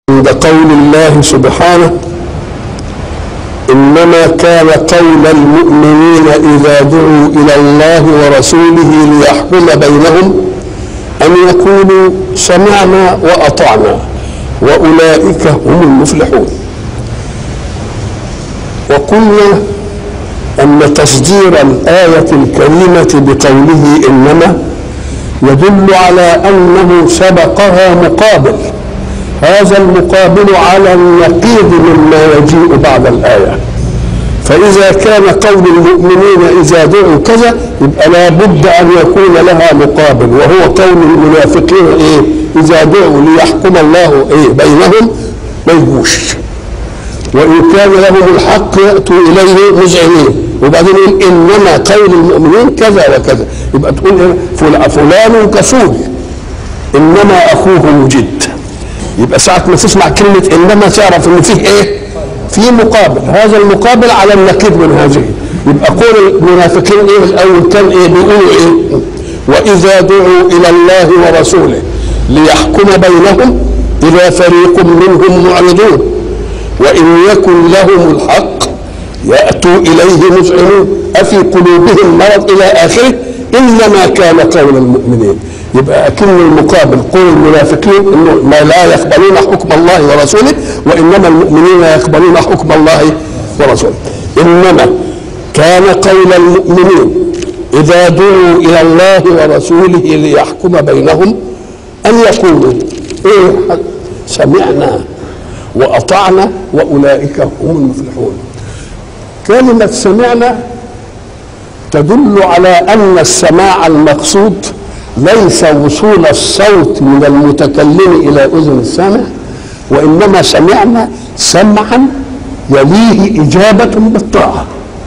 عند قول الله سبحانه انما كان قول المؤمنين اذا دعوا الى الله ورسوله ليحكم بينهم ان يقولوا سمعنا واطعنا واولئك هم المفلحون وقلنا ان تصدير الايه الكريمه بقوله انما يدل على انه سبقها مقابل هذا المقابل على النقيض مما يجيء بعد الآية فإذا كان قول المؤمنين إذا دعوا كذا يبقى لا بد أن يكون لها مقابل وهو قول المنافقين إيه إذا دعوا ليحكم الله إيه بينهم ما يجوش وإن كان لهم الحق يأتوا إليه مذعنين وبعدين يقول إنما قول المؤمنين كذا وكذا يبقى تقول إيه فلان كفول إنما أخوه مجد يبقى ساعة ما تسمع كلمة إنما تعرف إن فيه إيه؟ في مقابل، هذا المقابل على النقيض من هذه، يبقى قول المنافقين إيه الأول كان إيه؟ بيقولوا إيه؟ وإذا دعوا إلى الله ورسوله ليحكم بينهم إذا فريق منهم معرضون وإن يكن لهم الحق يأتوا إليه مذعنون أفي قلوبهم مرض إلى آخره إنما كان قول المؤمنين يبقى أكن المقابل قول المنافقين انه ما لا يقبلون حكم الله ورسوله وانما المؤمنين يقبلون حكم الله ورسوله انما كان قول المؤمنين اذا دعوا الى الله ورسوله ليحكم بينهم ان يقولوا ايه سمعنا واطعنا واولئك هم المفلحون كلمه سمعنا تدل على ان السماع المقصود ليس وصول الصوت من المتكلم الى اذن السامع وانما سمعنا سمعا يليه اجابه بالطاعه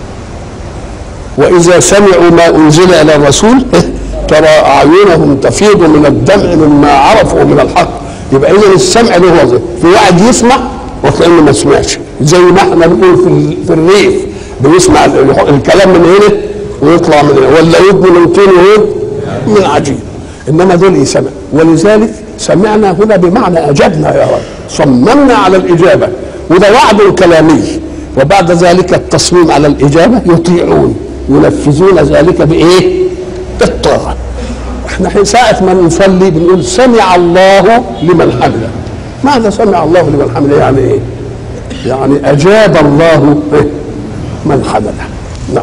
واذا سمعوا ما انزل الى الرسول ترى اعينهم تفيض من الدمع مما عرفوا من الحق يبقى اذا السمع له وظيفه في واحد يسمع وكانه ما سمعش زي ما احنا بنقول في, في الريف بنسمع الكلام من هنا ويطلع من هنا ولا يبني من طين ويد من عجيب انما دول يسمع ولذلك سمعنا هنا بمعنى اجبنا يا رب صممنا على الاجابه وده وعد كلامي وبعد ذلك التصميم على الاجابه يطيعون ينفذون ذلك بايه؟ بالطاعه احنا ساعة ما نصلي بنقول سمع الله لمن حمده ماذا سمع الله لمن حمده يعني ايه؟ يعني اجاب الله من حمده نعم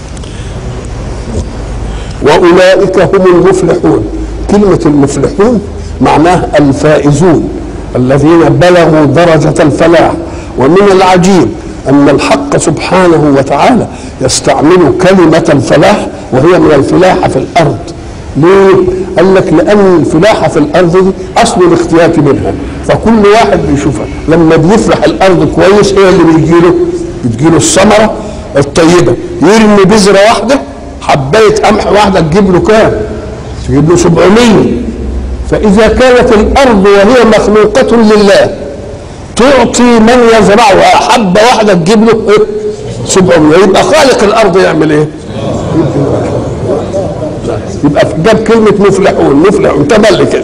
واولئك هم المفلحون كلمه المفلحون معناه الفائزون الذين بلغوا درجه الفلاح ومن العجيب ان الحق سبحانه وتعالى يستعمل كلمه الفلاح وهي من الفلاحه في الارض ليه؟ قال لك لان الفلاحه في الارض دي اصل الاختيات منها فكل واحد بيشوفها لما بيفلح الارض كويس ايه اللي بيجيله؟ بتجيله الثمره الطيبه يرمي بذره واحده حبايه قمح واحده تجيب له كام؟ تجيب له 700 فاذا كانت الارض وهي مخلوقه لله تعطي من يزرعها حبه واحده تجيب له ايه؟ 700 يبقى خالق الارض يعمل ايه؟ يبقى جاب كلمه مفلحون مفلحون تبل كده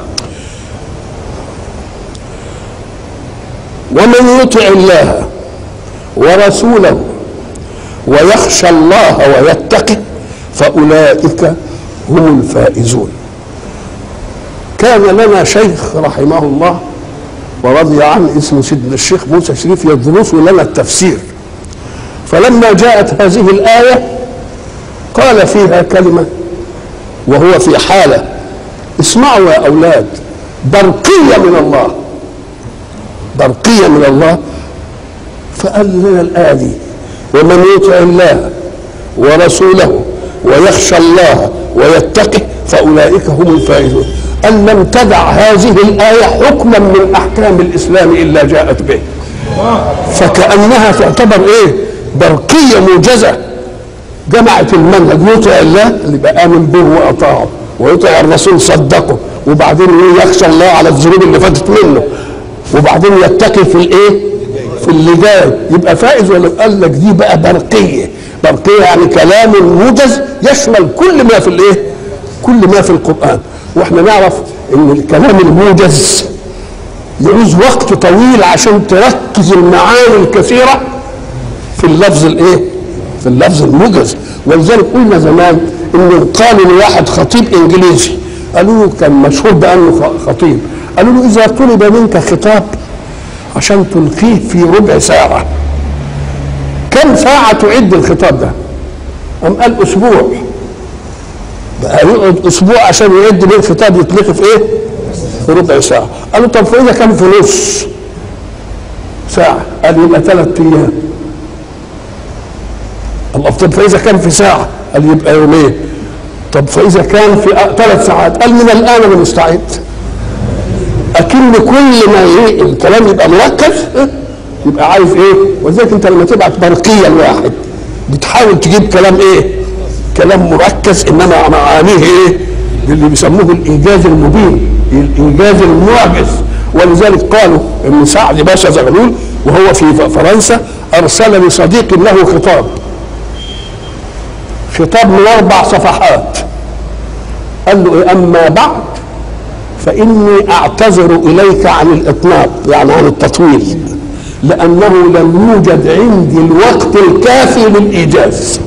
ومن يطع الله ورسوله ويخشى الله ويتقي فأولئك هم الفائزون كان لنا شيخ رحمه الله ورضي عنه اسمه سيدنا الشيخ موسى شريف يدرس لنا التفسير فلما جاءت هذه الآية قال فيها كلمة وهو في حالة اسمعوا يا أولاد برقية من الله برقية من الله فقال لنا الآية دي ومن يطع الله ورسوله ويخشى الله ويتقي فاولئك هم الفائزون ان لم تدع هذه الايه حكما من احكام الاسلام الا جاءت به فكانها تعتبر ايه برقيه موجزه جمعت المنهج يطع الله اللي بقى امن به واطاعه ويطع الرسول صدقه وبعدين يخشى الله على الذنوب اللي فاتت منه وبعدين يتقي في الايه في اللي جاي يبقى فائز ولا قال لك دي بقى برقيه برقيه يعني كلام موجز يشمل كل ما في الايه؟ كل ما في القران واحنا نعرف ان الكلام الموجز يعوز وقت طويل عشان تركز المعاني الكثيره في اللفظ الايه في اللفظ الموجز ولذلك قلنا زمان ان قالوا لواحد خطيب انجليزي قالوا له كان مشهور بانه خطيب قالوا له اذا طلب منك خطاب عشان تلقيه في ربع ساعه كم ساعه تعد الخطاب ده قام قال اسبوع بقى يقعد اسبوع عشان يعد ليه الخطاب يطلقه في ايه في ربع ساعه قالوا طب فاذا كان في نص ساعه قال يبقى ثلاث ايام الله طب فاذا كان في ساعه قال يبقى يومين طب فاذا كان في ثلاث ساعات قال من الان انا مستعد اكن كل ما ايه الكلام يبقى مركز إيه؟ يبقى عايز ايه ولذلك انت لما تبعت برقيه لواحد بتحاول تجيب كلام ايه كلام مركز انما معانيه ايه اللي بيسموه الايجاز المبين الايجاز المعجز ولذلك قالوا ان سعد باشا زغلول وهو في فرنسا ارسل لصديق له خطاب خطاب من اربع صفحات قال له إيه اما بعد فاني اعتذر اليك عن الاطناب يعني عن التطويل لانه لم يوجد عندي الوقت الكافي للايجاز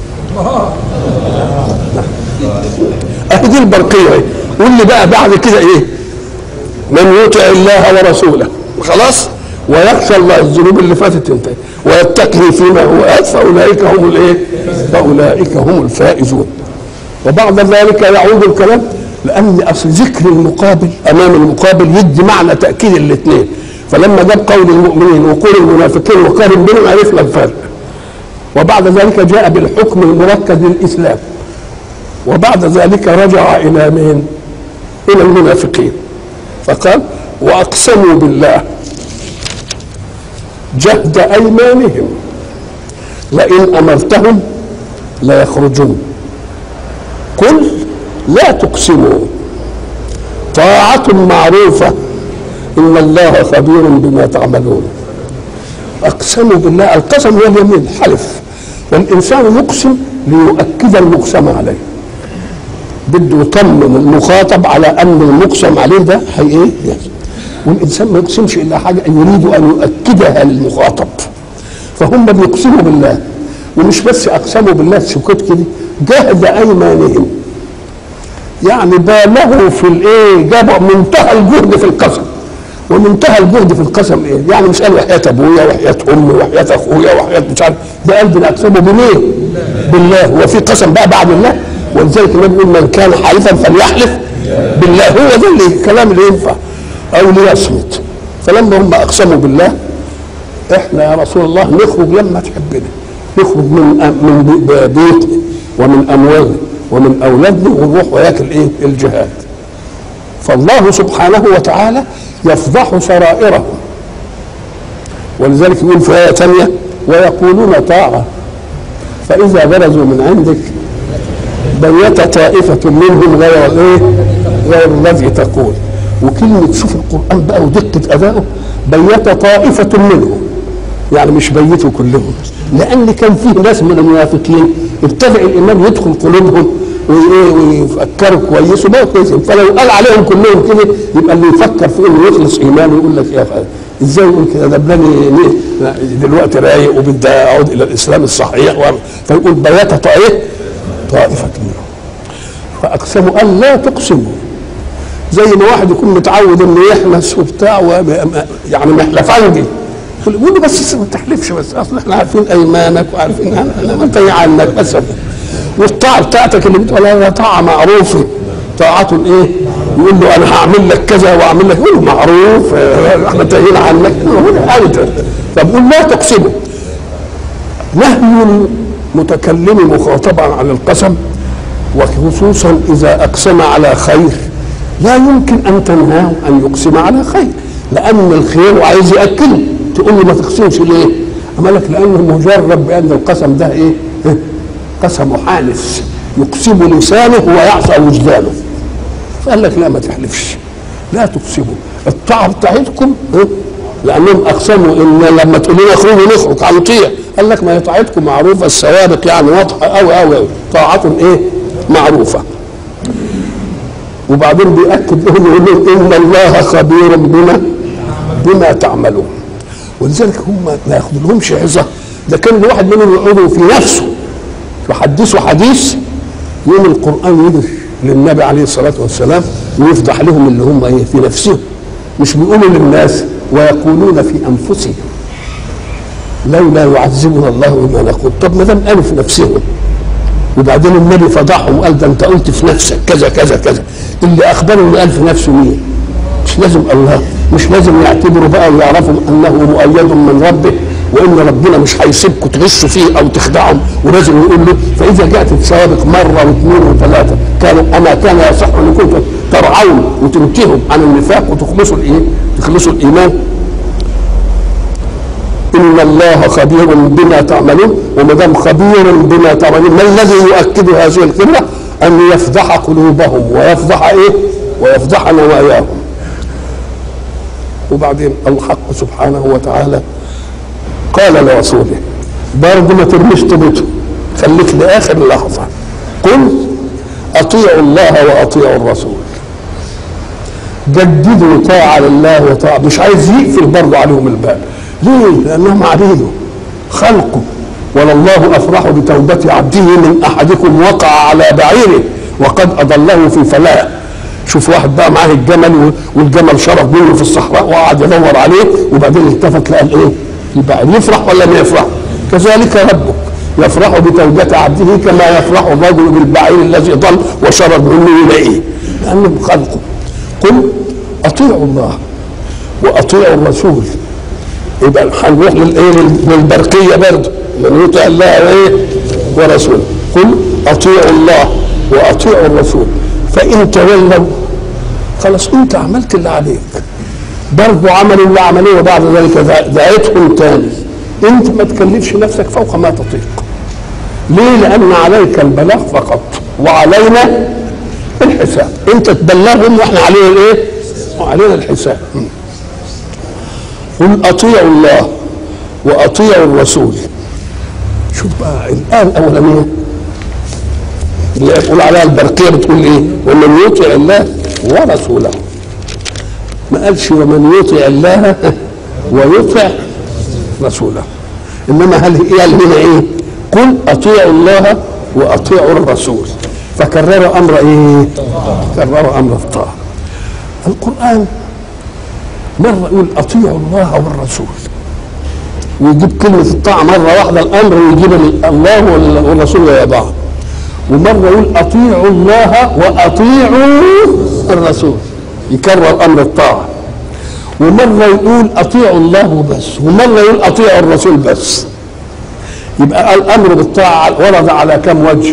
اهي دي البرقيه واللي بقى بعد كده ايه من يطع الله ورسوله خلاص ويخشى الله الذنوب اللي فاتت انتهت ويتقي فيما هو آت فاولئك هم الايه؟ فاولئك هم الفائزون وبعد ذلك يعود الكلام لان اصل ذكر المقابل امام المقابل يدي معنى تاكيد الاثنين فلما جاب قول المؤمنين وقول المنافقين وقارن بينهم عرفنا الفرق وبعد ذلك جاء بالحكم المركز للاسلام وبعد ذلك رجع الى مين؟ الى المنافقين فقال واقسموا بالله جهد ايمانهم لئن امرتهم ليخرجون قل لا تقسموا طاعة معروفة إن الله خبير بما تعملون أقسموا بالله القسم هو اليمين الحلف والإنسان يقسم ليؤكد المقسم عليه بده يطمن المخاطب على أن المقسم عليه ده هي إيه؟ والإنسان ما يقسمش إلا حاجة يريد أن يؤكدها للمخاطب فهم بيقسموا بالله ومش بس أقسموا بالله سكوت كده جهد أيمانهم يعني بالغوا في الايه جابوا منتهى الجهد في القسم ومنتهى الجهد في القسم ايه يعني مش قال وحياه ابويا وحياه امي وحياه اخويا وحياه مش عارف ده قلب اقسمه بمين بالله وفي قسم بقى بعد الله ولذلك النبي يقول من كان حالفا فليحلف بالله هو ده اللي الكلام اللي ينفع او ليصمت فلما هم اقسموا بالله احنا يا رسول الله نخرج لما تحبنا نخرج من من بيوتنا ومن اموالنا ومن اولادنا ونروح وياك الايه الجهاد فالله سبحانه وتعالى يفضح سرائرهم ولذلك يقول في ايه ثانيه ويقولون طاعه فاذا برزوا من عندك بيت طائفه منهم غير الايه غير الذي تقول وكلمه شوف القران بقى ودقه ادائه بيت طائفه منهم يعني مش بيتوا كلهم لان كان فيه ناس من المنافقين ابتدع الايمان يدخل قلوبهم ويفكروا كويس وما كويسين فلو قال عليهم كلهم كده يبقى اللي يفكر في انه يخلص ايمانه يقول لك يا فهد ازاي يقول كده ده بلاني دلوقتي رايق وبدي اعود الى الاسلام الصحيح فيقول بيات طائفه طائفه منهم فاقسموا قال لا تقسموا زي ما واحد يكون متعود انه يحنس وبتاع يعني محلفنجي يقول له بس ما تحلفش بس اصل احنا عارفين ايمانك وعارفين انا انت عنك بس والطاعه بتاعتك اللي بتقولها طاعه معروفه طاعة ايه؟ يقول له انا هعمل لك كذا واعمل لك يقول له معروف احنا انتهينا عنك انت طب قول لا تقسمه نهي المتكلم مخاطبا عن القسم وخصوصا اذا اقسم على خير لا يمكن ان تنهاه ان يقسم على خير لان الخير وعايز ياكله تقول له ما تقسمش ليه؟ اما لك لانه مجرد بان القسم ده ايه؟ قسم حانس يقسم لسانه ويعصى وجدانه فقال لك لا ما تحلفش لا تقسموا الطاعه بتاعتكم لانهم اقسموا ان لما تقولوا لنا اخرجوا نخرج هنطيع قال لك ما هي طاعتكم معروفه السوابق يعني واضحه قوي قوي قوي طاعه ايه؟ معروفه وبعدين بيأكد لهم يقول لهم ان الله خبير بما بما تعملون ولذلك هم ما ياخذلهمش عظه ده كان الواحد منهم يقعدوا في نفسه يحدثوا حديث يوم القران يجي للنبي عليه الصلاه والسلام ويفضح لهم اللي هم ايه في نفسهم مش بيقولوا للناس ويقولون في انفسهم لولا يعذبنا الله بما نقول طب ما دام قالوا في نفسهم وبعدين النبي فضحهم وقال ده انت قلت في نفسك كذا كذا كذا اللي اخبره اللي قال في نفسه مين مش لازم الله مش لازم يعتبروا بقى ويعرفوا انه مؤيد من ربه وان ربنا مش هيسيبكم تغشوا فيه او تخدعهم ولازم يقول له فاذا جاءت السوابق مره واثنين وثلاثه كان اما كان يصح ان كنتم ترعون وتنتهوا عن النفاق وتخلصوا الايه؟ تخلصوا الايمان ان الله خبير بما تعملون وما دام خبير بما تعملون ما الذي يؤكد هذه القبله؟ ان يفضح قلوبهم ويفضح ايه؟ ويفضح نواياهم وبعدين الحق سبحانه وتعالى قال لرسوله برضه ما ترميش طبته خليك لاخر لحظه قل اطيعوا الله واطيعوا الرسول جددوا طاعه لله وطاعه مش عايز يقفل برضه عليهم الباب ليه؟ لانهم عبيده خلقه ولله افرح بتوبه عبده من احدكم وقع على بعيره وقد اضله في فلاح شوف واحد بقى معاه الجمل والجمل شرب منه في الصحراء وقعد يدور عليه وبعدين التفت لقى ايه؟ يبقى يفرح ولا ما يفرح؟ كذلك ربك يفرح بتوبة عبده كما يفرح الرجل بالبعير الذي ضل وشرب منه يلاقيه لأنه خلقه قل أطيعوا الله وأطيعوا الرسول يبقى هنروح للايه للبرقيه برضه من يطع الله وايه ورسوله قل اطيعوا الله واطيعوا الرسول فان تولوا خلاص انت عملت اللي عليك برضه عملوا اللي عملوه وبعد ذلك دعيتهم تاني انت ما تكلفش نفسك فوق ما تطيق ليه لان عليك البلاغ فقط وعلينا الحساب انت تبلغهم واحنا علينا الايه وعلينا الحساب قل اطيعوا الله واطيعوا الرسول شوف بقى الايه الاولانيه اللي يقول عليها البرقيه بتقول ايه؟ ومن يطع الله ورسوله ما قالش ومن يطع الله ويطع رسوله انما هل قال هنا ايه؟ قل اطيعوا الله واطيعوا الرسول فكرر امر ايه؟ كرر امر الطاعه القران مرة يقول أطيعوا الله والرسول ويجيب كلمة الطاعة مرة واحدة الأمر ويجيب الله والرسول ويا بعض ومرة يقول أطيعوا الله وأطيعوا الرسول يكرر أمر الطاعة ومرة يقول أطيعوا الله بس ومرة يقول أطيعوا الرسول بس يبقى الأمر بالطاعة ورد على كم وجه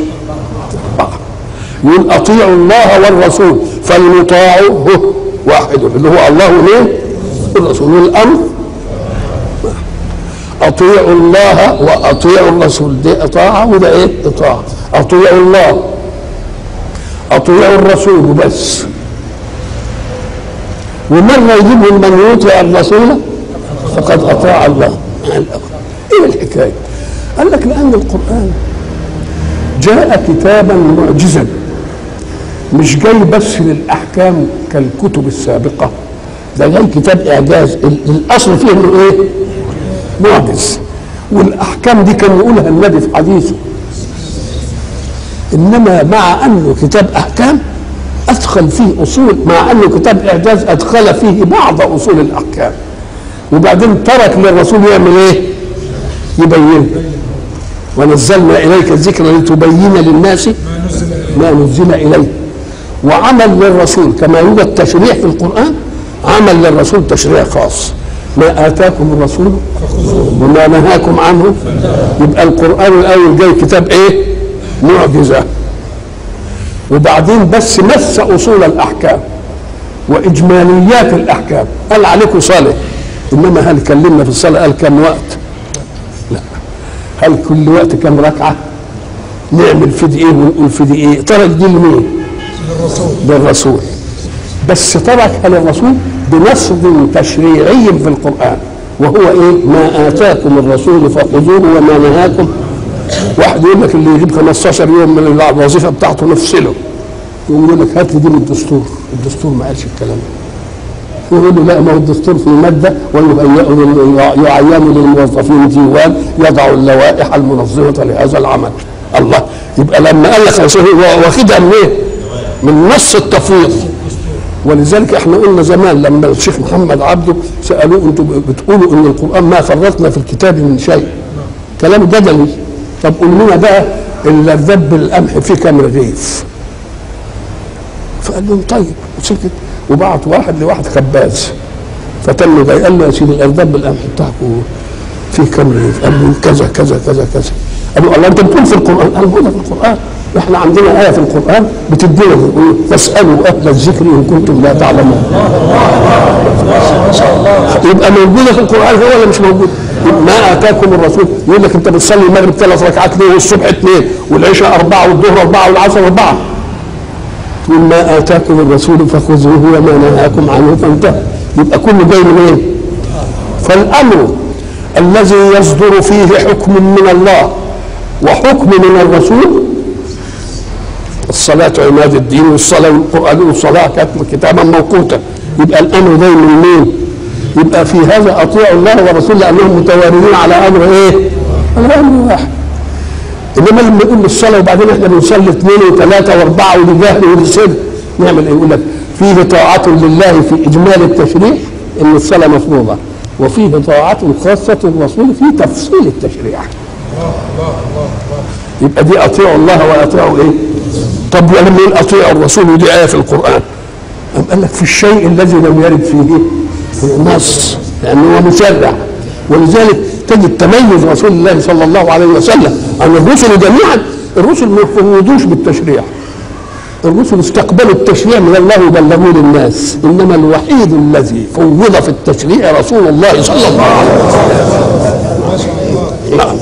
يقول أطيعوا الله والرسول فالمطاع هو واحد اللي هو الله ليه الرسول والامر اطيعوا الله واطيعوا الرسول دي اطاعه وده ايه اطاعه اطيعوا الله اطيعوا الرسول بس ومره يجيبهم من يطيع الرسول فقد اطاع الله ايه الحكايه قال لك لان القران جاء كتابا معجزا مش جاي بس للاحكام كالكتب السابقه ده جاي كتاب اعجاز الاصل فيه انه ايه؟ معجز والاحكام دي كان يقولها النبي في حديثه انما مع انه كتاب احكام ادخل فيه اصول مع انه كتاب اعجاز ادخل فيه بعض اصول الاحكام وبعدين ترك للرسول يعمل ايه؟ يبين ونزلنا اليك الذكر لتبين للناس ما نزل اليه وعمل للرسول كما يوجد تشريع في القران عمل للرسول تشريع خاص ما اتاكم الرسول وما نهاكم عنه يبقى القران الاول جاي كتاب ايه معجزه وبعدين بس مس اصول الاحكام واجماليات الاحكام قال عليكم صلاه انما هل كلمنا في الصلاه قال كم وقت لا هل كل وقت كم ركعه نعمل في دي ايه ونقول في دي ايه ترك دي لمين للرسول للرسول بس تركها للرسول بنص تشريعي في القرآن وهو ايه ما آتاكم الرسول فخذوه وما نهاكم واحد يقول لك اللي يجيب 15 يوم من الوظيفة بتاعته نفصله يقوم يقول لك هات لي دي من الدستور الدستور ما قالش الكلام ده يقول له لا ما هو الدستور في ماده ويهيئ يعين للموظفين ديوان يضع اللوائح المنظمه لهذا العمل الله يبقى لما قال لك هو واخدها من ايه؟ من نص التفويض ولذلك احنا قلنا زمان لما الشيخ محمد عبده سالوه انتم بتقولوا ان القران ما فرطنا في الكتاب من شيء كلام جدلي طب قول لنا بقى الا ذب القمح فيه كام رغيف فقال لهم طيب وسكت وبعت واحد لواحد خباز فتم جاي قال له يا سيدي الارذاب بالقمح بتاعكم فيه كام رغيف؟ قال له كذا كذا كذا كذا قال له الله انت بتقول في القران قال له في القران احنا عندنا ايه في القران بتدينا فاسالوا اهل الذكر ان كنتم لا تعلمون يبقى موجوده في القران هو ولا مش موجود ما اتاكم الرسول يقول لك انت بتصلي المغرب ثلاث ركعات ليه والصبح اثنين والعشاء اربعه والظهر اربعه والعصر اربعه تقول ما اتاكم الرسول فخذوه وما نهاكم عنه فانتهوا يبقى كله جاي من ايه؟ فالامر الذي يصدر فيه حكم من الله وحكم من الرسول الصلاة عماد الدين والصلاة والقرآن والصلاة كانت كتابا موقوتا يبقى الأمر جاي من مين؟ يبقى في هذا أطيعوا الله ورسوله لأنهم متواردين على أمر إيه؟ على أمر واحد إنما لما يقول الصلاة وبعدين إحنا بنصلي اثنين وثلاثة وأربعة ولجهل ولسر نعمل إيه؟ يقول لك فيه طاعة لله في إجمال التشريع إن الصلاة مفروضة وفيه طاعة خاصة الرسول في تفصيل التشريع يبقى دي اطيعوا الله واطيعوا ايه؟ طب ولما يقول اطيعوا الرسول ودي ايه في القران أم قال لك في الشيء الذي لم يرد فيه نص لانه هو مشرع ولذلك تجد تميز رسول الله صلى الله عليه وسلم ان الرسل جميعا الرسل ما يفوضوش بالتشريع الرسل استقبلوا التشريع من الله وبلغوه للناس انما الوحيد الذي فوض في التشريع رسول الله صلى الله عليه وسلم نعم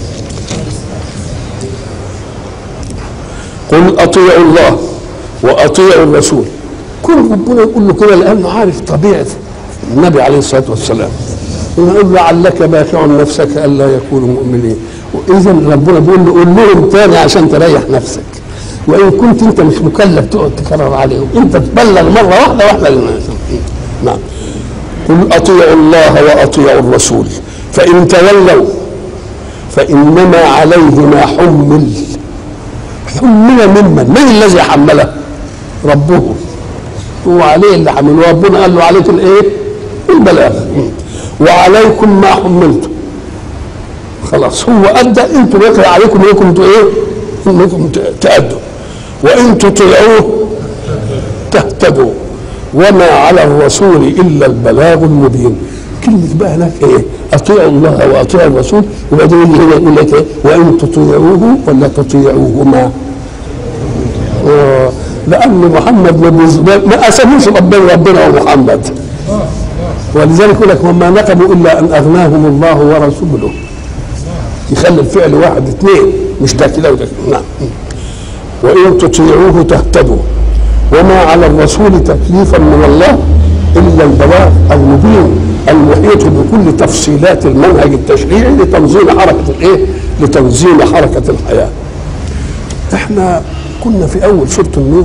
قل اطيعوا الله واطيعوا الرسول كل ربنا يقول له كده لانه عارف طبيعه النبي عليه الصلاه والسلام يقول لعلك باخع نفسك الا يكونوا مؤمنين واذا ربنا بيقول له قول لهم تاني عشان تريح نفسك وان كنت انت مش مكلف تقعد تكرر عليهم انت تبلغ مره واحده واحده للناس نعم قل اطيعوا الله واطيعوا الرسول فان تولوا فانما عليه ما حمل حمل ممن من الذي حمله ربه هو عليه اللي حمله ربنا قال له عليك الايه البلاغ وعليكم ما حملتم خلاص هو ادى انتم يقرا عليكم انكم ايه انكم تادوا وان تطيعوه تهتدوا وما على الرسول الا البلاغ المبين كلمة بقى هناك ايه؟ اطيعوا الله واطيعوا الرسول وبعدين يجي هنا يقول لك ايه؟ وان تطيعوه ولا تطيعوهما؟ آه لان محمد ما ما اسموش ربنا ربنا ومحمد ولذلك يقول لك وما نقموا الا ان اغناهم الله ورسوله يخلي الفعل واحد اثنين مش تاكيد نعم وان تطيعوه تهتدوا وما على الرسول تكليفا من الله الا البلاغ المبين المحيط بكل تفصيلات المنهج التشريعي لتنظيم حركه الايه؟ لتنظيم حركه الحياه. احنا كنا في اول سوره النور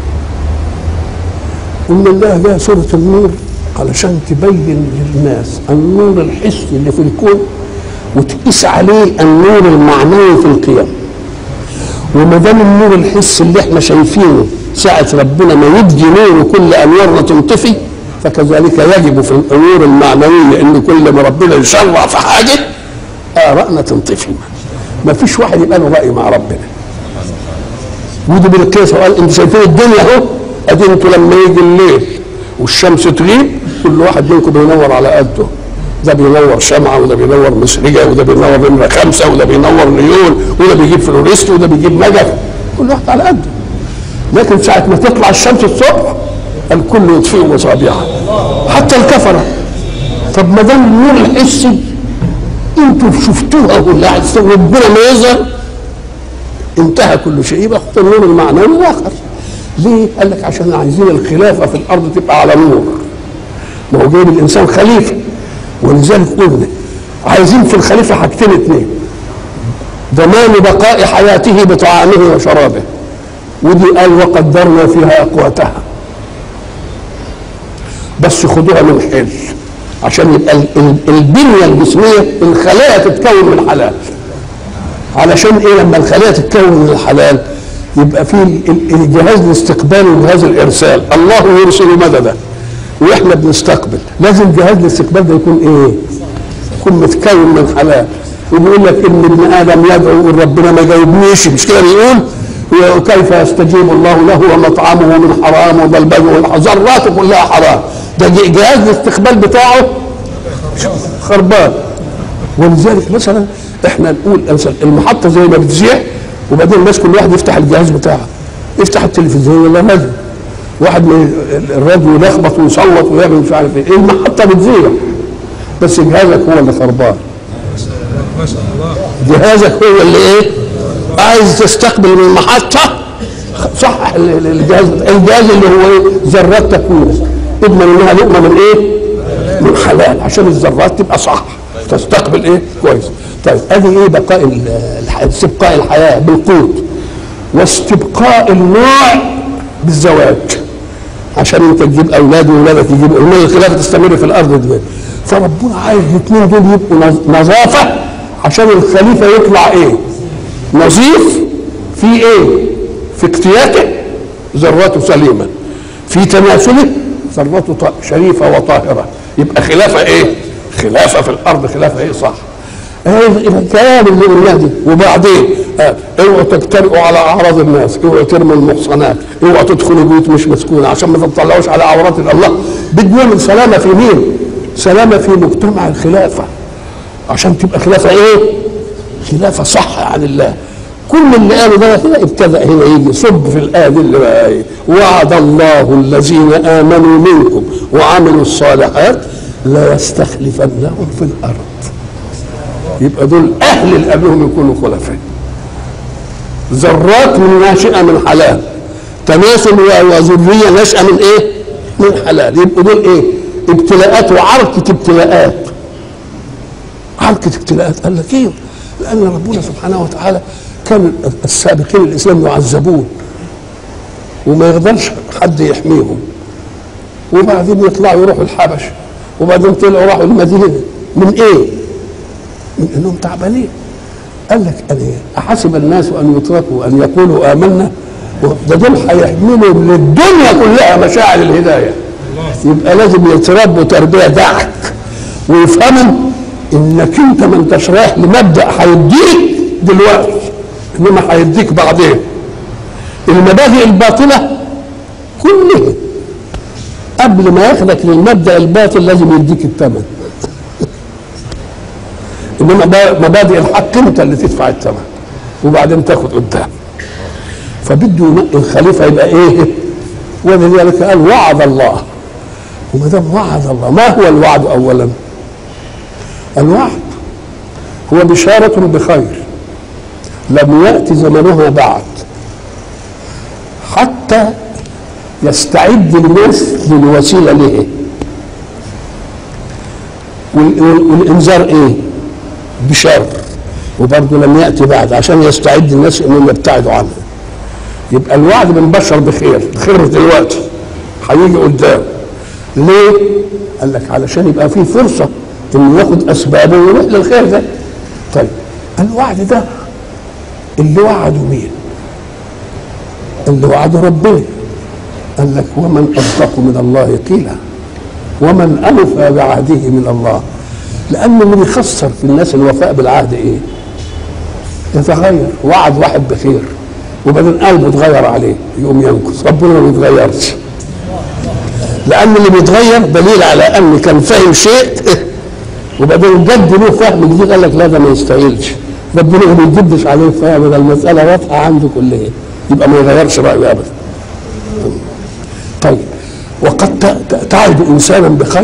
قلنا الله جاء سوره النور علشان تبين للناس النور الحسي اللي في الكون وتقيس عليه النور المعنوي في القيم. وما دام النور الحسي اللي احنا شايفينه ساعة ربنا ما يدي نور كل انوارنا تنطفي فكذلك يجب في الامور المعنويه ان كل ما ربنا يشرع في حاجه ارائنا تنطفي ما فيش واحد يبقى له راي مع ربنا ودي بالقياس قال انتوا شايفين الدنيا اهو ادي انتوا لما يجي الليل والشمس تغيب كل واحد منكم بينور على قده ده بينور شمعة وده بينور مسرجة وده بينور نمرة خمسة وده بينور نيول وده بيجيب فلوريست وده بيجيب نجف كل واحد على قده لكن ساعة ما تطلع الشمس الصبح الكل يطفئ مصابيحه حتى الكفرة طب ما دام النور الحسي انتوا شفتوها ولا ربنا ما يظهر انتهى كل شيء يبقى خد النور المعنوي الاخر ليه؟ قال لك عشان عايزين الخلافه في الارض تبقى على نور ما هو جايب الانسان خليفه ولذلك قلنا عايزين في الخليفه حاجتين اثنين ضمان بقاء حياته بطعامه وشرابه ودي قال وقدرنا فيها اقواتها بس خدوها من حل عشان يبقى ال- ال- البنيه الجسميه الخلايا تتكون من حلال علشان ايه لما الخلايا تتكون من الحلال يبقى في ال- ال- الجهاز الاستقبال وجهاز الارسال الله يرسل مددا واحنا بنستقبل لازم جهاز الاستقبال ده يكون ايه يكون متكون من حلال وبيقول لك ان ابن ادم يدعو يقول ربنا ما جاوبنيش مش كده بيقول وكيف يستجيب الله له ومطعمه من حرام وملبسه ذراته كلها حرام ده ج- جهاز الاستقبال بتاعه خربان ولذلك مثلا احنا نقول مثلا المحطه زي ما بتذيع وبعدين الناس كل واحد يفتح الجهاز بتاعه يفتح التلفزيون ولا راديو واحد من الراديو يلخبط ويصوت ويعمل مش عارف ايه المحطه بتذيع بس جهازك هو اللي خربان ما شاء الله جهازك هو اللي ايه عايز تستقبل من المحطه صحح ال- ال- الجهاز الجهاز اللي هو ايه ذرات تكوينك اضمن انها لقمه من ايه من حلال عشان الذرات تبقى صح تستقبل ايه كويس طيب ادي ايه بقاء ال- الح- استبقاء الحياه بالقوت واستبقاء النوع بالزواج عشان انت تجيب اولاد واولادك يجيبوا اولاد الخلافه تستمر في الارض دي فربنا عايز الاثنين دول يبقوا نظ- نظافه عشان الخليفه يطلع ايه؟ نظيف في ايه؟ في اكتياته ذراته سليمه في تناسله ذراته ط- شريفه وطاهره يبقى خلافه ايه؟ خلافه في الارض خلافه ايه صح؟ ايه الكلام اللي قلناه دي وبعدين آه، اوعوا تجترئوا على اعراض الناس اوعوا ترموا المحصنات اوعوا تدخلوا بيوت مش مسكونه عشان ما تطلعوش على عورات الله بدنا نعمل سلامه في مين؟ سلامه في مجتمع الخلافه عشان تبقى خلافه ايه؟ خلافه صح عن الله كل اللي قالوا ده كده ابتدأ هنا يجي صب في الآية دي اللي بقى إيه؟ وعد الله الذين آمنوا منكم وعملوا الصالحات لا يستخلفنهم في الأرض يبقى دول اهل اللي قبلهم يكونوا خلفاء ذرات من ناشئه من حلال تناسل و- وذريه ناشئه من ايه؟ من حلال يبقوا دول ايه؟ ابتلاءات وعركه ابتلاءات عركه ابتلاءات قال لك ايه؟ لان ربنا سبحانه وتعالى كان السابقين الاسلام يعذبون وما يقدرش حد يحميهم وبعدين يطلعوا يروحوا الحبش وبعدين طلعوا راحوا المدينه من ايه؟ من انهم تعبانين قال لك أنا احسب الناس ان يتركوا ان يقولوا امنا ده دول هيحملوا للدنيا كلها مشاعر الهدايه يبقى لازم يتربوا تربيه دعك ويفهموا انك انت ما انتش رايح لمبدا هيديك دلوقتي انما هيديك بعدين المبادئ الباطله كلها قبل ما ياخدك للمبدا الباطل لازم يديك الثمن انما ب- مبادئ الحق انت اللي تدفع الثمن وبعدين تاخد قدام فبده ينقي الخليفه يبقى ايه ولذلك قال وعد الله وما دام وعد الله ما هو الوعد اولا الوعد هو بشاره بخير لم ياتي زمنها بعد حتى يستعد الناس للوسيله له وال- وال- والانذار ايه بشر وبرضه لم ياتي بعد عشان يستعد الناس انهم يبتعدوا عنه يبقى الوعد بنبشر بخير الخير مش دلوقتي هيجي قدام ليه؟ قال لك علشان يبقى في فرصه انه ياخد اسبابه ويروح للخير ده طيب الوعد ده اللي وعده مين؟ اللي وعده ربنا قال لك ومن اصدق من الله قيلا ومن اوفى بعهده من الله لان اللي بيخسر في الناس الوفاء بالعهد ايه؟ يتغير وعد واحد بخير وبعدين قلبه اتغير عليه يقوم ينكث ربنا ما بيتغيرش لان اللي بيتغير دليل على ان كان فاهم شيء وبعدين جد له فهم جديد قال لك لا ده ما يستاهلش ربنا ما بيجدش عليه فهم ده المساله واضحه عنده كلها يبقى ما يغيرش رايه ابدا طيب وقد ت- ت- تعد انسانا بخير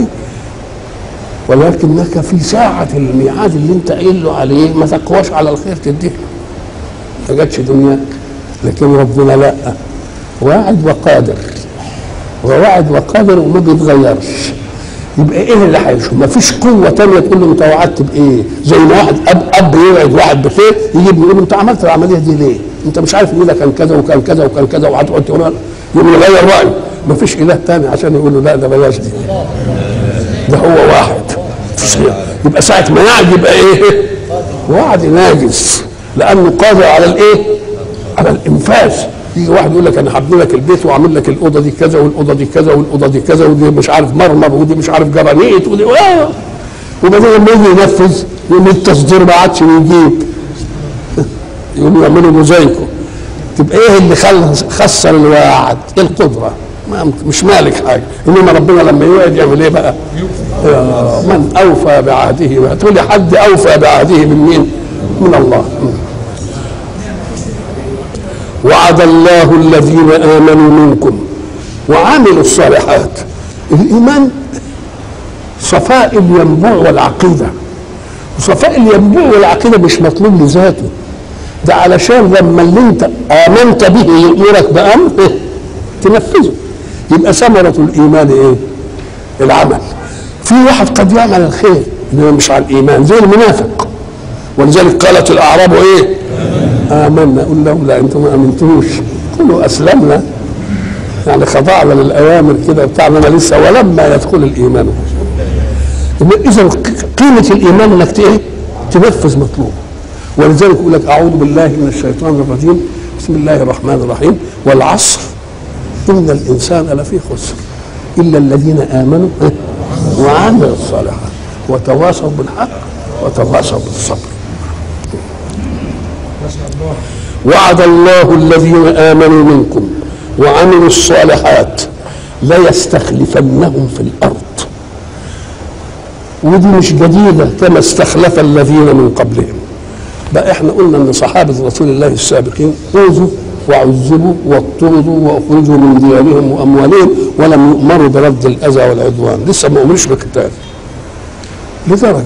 ولكنك في ساعة الميعاد اللي انت قايل له عليه ما تقواش على الخير تديه له ما جاتش دنياك لكن ربنا لا واعد وقادر وواعد وقادر وما بيتغيرش يبقى ايه اللي هيشوف ما فيش قوه تانية تقول له انت وعدت بايه زي ما واحد اب اب يوعد واحد بخير يجي يقول له انت عملت العمليه دي ليه انت مش عارف ان ده كان كذا وكان كذا وكان كذا وهتقعد تقول له يقوم يغير رايه ما فيش اله تاني عشان يقولوا لا ده بلاش دي ده هو واحد مفيش غيره. يبقى ساعة ما يعد يبقى ايه وعد ناجز لانه قادر على الايه على الانفاذ يجي واحد يقول لك انا هبني لك البيت واعمل لك الاوضه دي كذا والاوضه دي كذا والاوضه دي كذا ودي مش عارف مرمر ودي مش عارف جرانيت ودي آه. وبعدين لما يجي ينفذ يقول التصدير ما عادش بيجيب يقولوا يعملوا موزايكو تبقى ايه اللي خلص خسر الوعد القدره ما مش مالك حاجه انما ربنا لما يوعد يعمل ايه بقى آه، من اوفى بعهده بقى تقول لي حد اوفى بعهده من مين من الله وعد الله الذين امنوا منكم وعملوا الصالحات الايمان صفاء الينبوع والعقيده وصفاء الينبوع والعقيده مش مطلوب لذاته ده علشان لما اللي انت امنت به يامرك بامر إيه؟ تنفذه يبقى ثمره الايمان ايه؟ العمل في واحد قد يعمل الخير انما مش على الايمان زي المنافق ولذلك قالت الاعراب ايه؟ امنا قل لهم لا انتم ما امنتوش قولوا اسلمنا يعني خضعنا للاوامر كده بتاعنا لسه ولما يدخل الايمان اذا قيمه الايمان انك ايه؟ تنفذ مطلوب ولذلك يقول لك اعوذ بالله من الشيطان الرجيم بسم الله الرحمن الرحيم والعصر ان الانسان لفي خسر الا الذين امنوا وعملوا الصالحات وتواصوا بالحق وتواصوا بالصبر وعد الله الذين امنوا منكم وعملوا الصالحات ليستخلفنهم في الارض ودي مش جديده كما استخلف الذين من قبلهم بقى احنا قلنا ان صحابه رسول الله السابقين اوذوا وعذبوا واضطردوا واخرجوا من ديارهم واموالهم ولم يؤمروا برد الاذى والعدوان لسه ما امرش بقتال لدرجه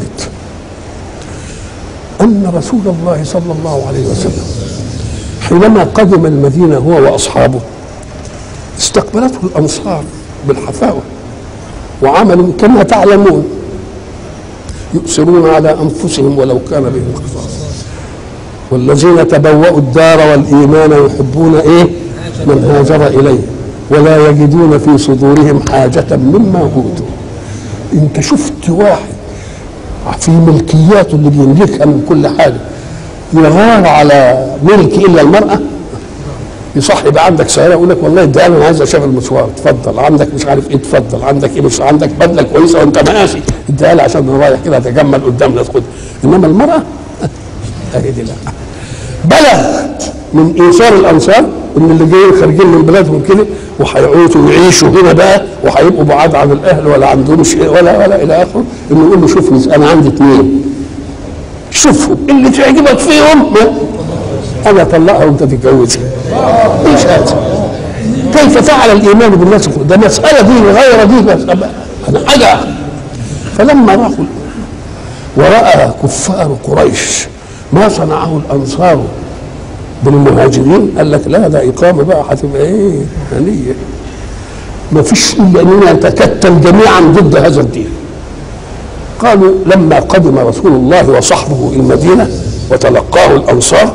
ان رسول الله صلى الله عليه وسلم حينما قدم المدينه هو واصحابه استقبلته الانصار بالحفاوه وعملوا كما تعلمون يؤثرون على انفسهم ولو كان بهم خصاصه والذين تبوأوا الدار والإيمان يحبون إيه من هاجر إليه ولا يجدون في صدورهم حاجة مما أوتوا أنت شفت واحد في ملكياته اللي بيملكها من كل حاجة يغار على ملك إلا المرأة يصح يبقى عندك سيارة يقول لك والله ده أنا عايز أشوف المشوار اتفضل عندك مش عارف إيه اتفضل عندك إيه مش عندك بدلة كويسة وأنت ماشي اديها لي عشان رايح كده أتجمل قدامنا تاخدها إنما المرأة أهي دي لا بلغ من ايثار الانصار ان اللي جايين خارجين من بلادهم كده وهيعوتوا ويعيشوا هنا بقى وهيبقوا بعاد عن الاهل ولا عندهم شيء ولا ولا الى اخره انه يقول له شوفني انا عندي اثنين شوفهم اللي تعجبك فيهم انا اطلقها وانت تتجوزها ايش هذا؟ كيف فعل الايمان بالناس ده مساله دي غير دي بس انا حاجه فلما راحوا وراى كفار قريش ما صنعه الانصار بالمهاجرين قال لك لا ده اقامه بقى هتبقى ايه هنيه ما فيش الا اننا نتكتل جميعا ضد هذا الدين قالوا لما قدم رسول الله وصحبه المدينه وتلقاه الانصار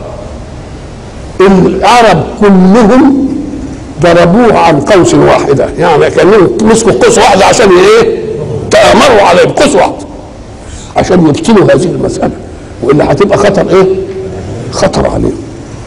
العرب كلهم ضربوه عن قوس واحده يعني كانهم مسكوا قوس واحده عشان ايه تامروا عليه بقوس واحده عشان يبطلوا هذه المساله والا هتبقى خطر ايه؟ خطر عليهم.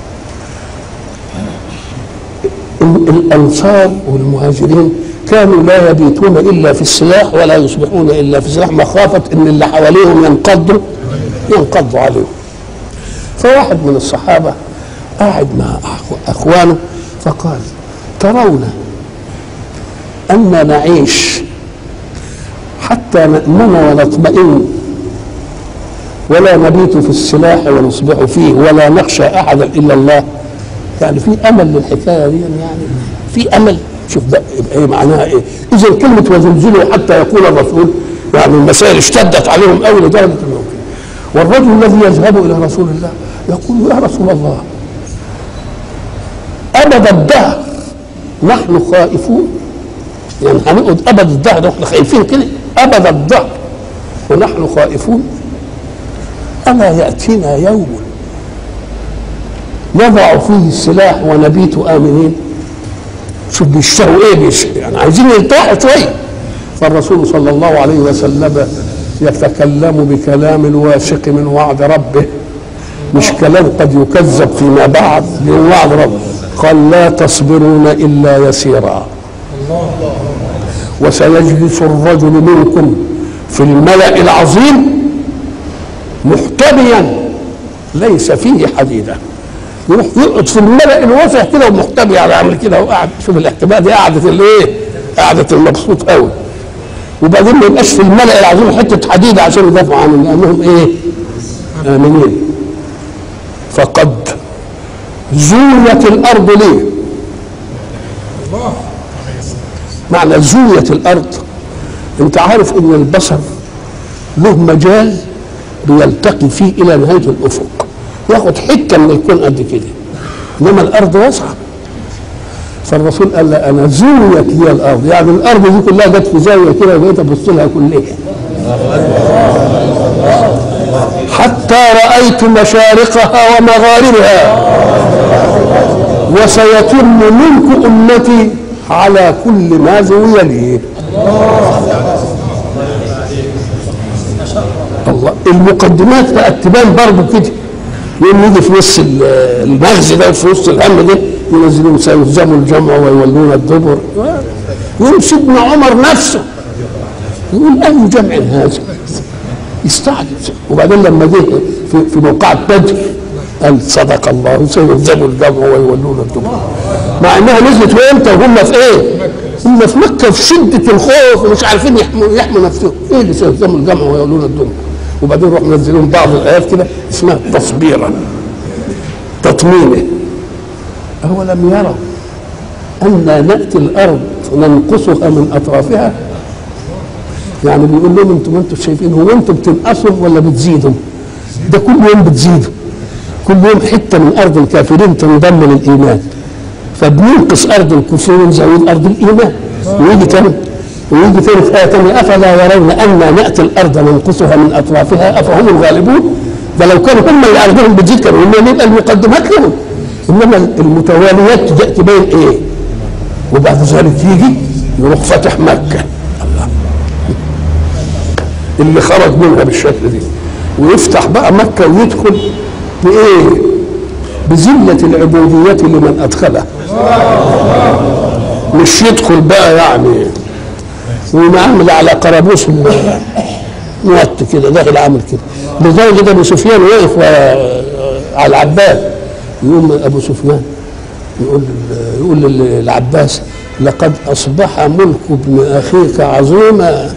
الانصار والمهاجرين كانوا لا يبيتون الا في السلاح ولا يصبحون الا في السلاح مخافه ان اللي حواليهم ينقضوا ينقضوا عليهم. فواحد من الصحابه قاعد مع اخوانه فقال ترون ان نعيش حتى نامن ونطمئن ولا نبيت في السلاح ونصبح فيه ولا نخشى احدا الا الله يعني في امل للحكايه دي يعني في امل شوف ده يبقى ايه معناها ايه اذا كلمه وزلزلوا حتى يقول الرسول يعني المسائل اشتدت عليهم قوي لدرجه انهم والرجل الذي يذهب الى رسول الله يقول يا رسول الله ابد الدهر نحن خائفون يعني هنقعد ابد الدهر واحنا خايفين كده ابد الدهر ونحن خائفون ألا يأتينا يوم نضع فيه السلاح ونبيت آمنين شوف بيشتروا ايه بيش يعني عايزين يرتاحوا شويه فالرسول صلى الله عليه وسلم يتكلم بكلام واثق من وعد ربه مش كلام قد يكذب فيما بعد من وعد ربه قال لا تصبرون الا يسيرا وسيجلس الرجل منكم في الملأ العظيم محتميا ليس فيه حديده يروح يقعد في الملأ الواسع كده ومحتمي على عمل كده وقاعد شوف الاحتماء دي قعده الايه؟ قعده المبسوط قوي وبعدين ما يبقاش في الملأ العظيم حته حديد عشان يدافعوا عن انهم ايه؟ امنين فقد زويت الارض ليه؟ معنى زويت الارض انت عارف ان البصر له مجال بيلتقي فيه الى نهايه الافق ياخد حته من الكون قد كده انما الارض واسعه فالرسول قال لا انا زويت لي الارض يعني الارض دي كلها جت في زاويه كده وبقيت ابص لها كلها حتى رايت مشارقها ومغاربها وسيتم ملك امتي على كل ما زوي لي الله المقدمات بقت تبان برضه كده يوم يجي في نص ال- المغزي ده وفي نص الهم ده ينزلون سيهزموا الجمع ويولون الدبر يقول سيدنا عمر نفسه يقول اي جمع هذا يستعجب وبعدين لما جه في, في موقعة بدر قال صدق الله سيهزموا الجمع ويولون الدبر مع انها نزلت وامتى وهم في ايه؟ هم في مكه في شده الخوف ومش عارفين يحموا يحموا نفسهم ايه اللي سيهزموا الجمع ويولون الدبر وبعدين روح منزلين بعض الايات كده اسمها تصبيرا تطمينه اولم يروا أن نأتي الأرض ننقصها من أطرافها يعني بيقول لهم انتم ما انتم شايفين هو انتم بتنقصوا ولا بتزيدوا؟ ده كل يوم بتزيدوا كل يوم حته من ارض الكافرين تنضم للايمان فبننقص ارض الكفر ونزود ارض الايمان ويجي تاني ويجي تاني في ايه تانية افلا يرون انا ناتي الارض ننقصها من اطرافها افهم الغالبون ده لو كانوا هم اللي ارضهم بتزيد كانوا هم يبقى المقدمات لهم انما المتواليات تبين ايه؟ وبعد ذلك يجي يروح فتح مكه الله اللي خرج منها بالشكل دي ويفتح بقى مكه ويدخل بايه؟ بذله العبوديه لمن ادخلها مش يدخل بقى يعني ومعامل على قرابوس موت كده داخل عامل كده لدرجه ابو سفيان واقف على العباس يقول ابو سفيان يقول يقول للعباس لقد اصبح ملك ابن اخيك عظيما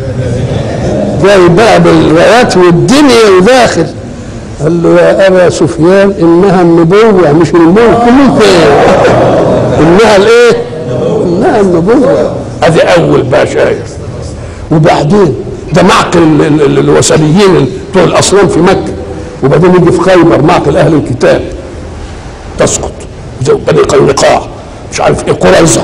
جاي بقى بالروايات والدنيا وداخل قال له يا ابا سفيان انها النبوه مش الملك ملك ايه انها الايه انها النبوه ادي اول بقى شايف وبعدين ده معقل ال- ال- الوثنيين بتوع الاصنام في مكه وبعدين يجي في خيبر معقل اهل الكتاب تسقط زي بني قينقاع مش عارف ايه قريظه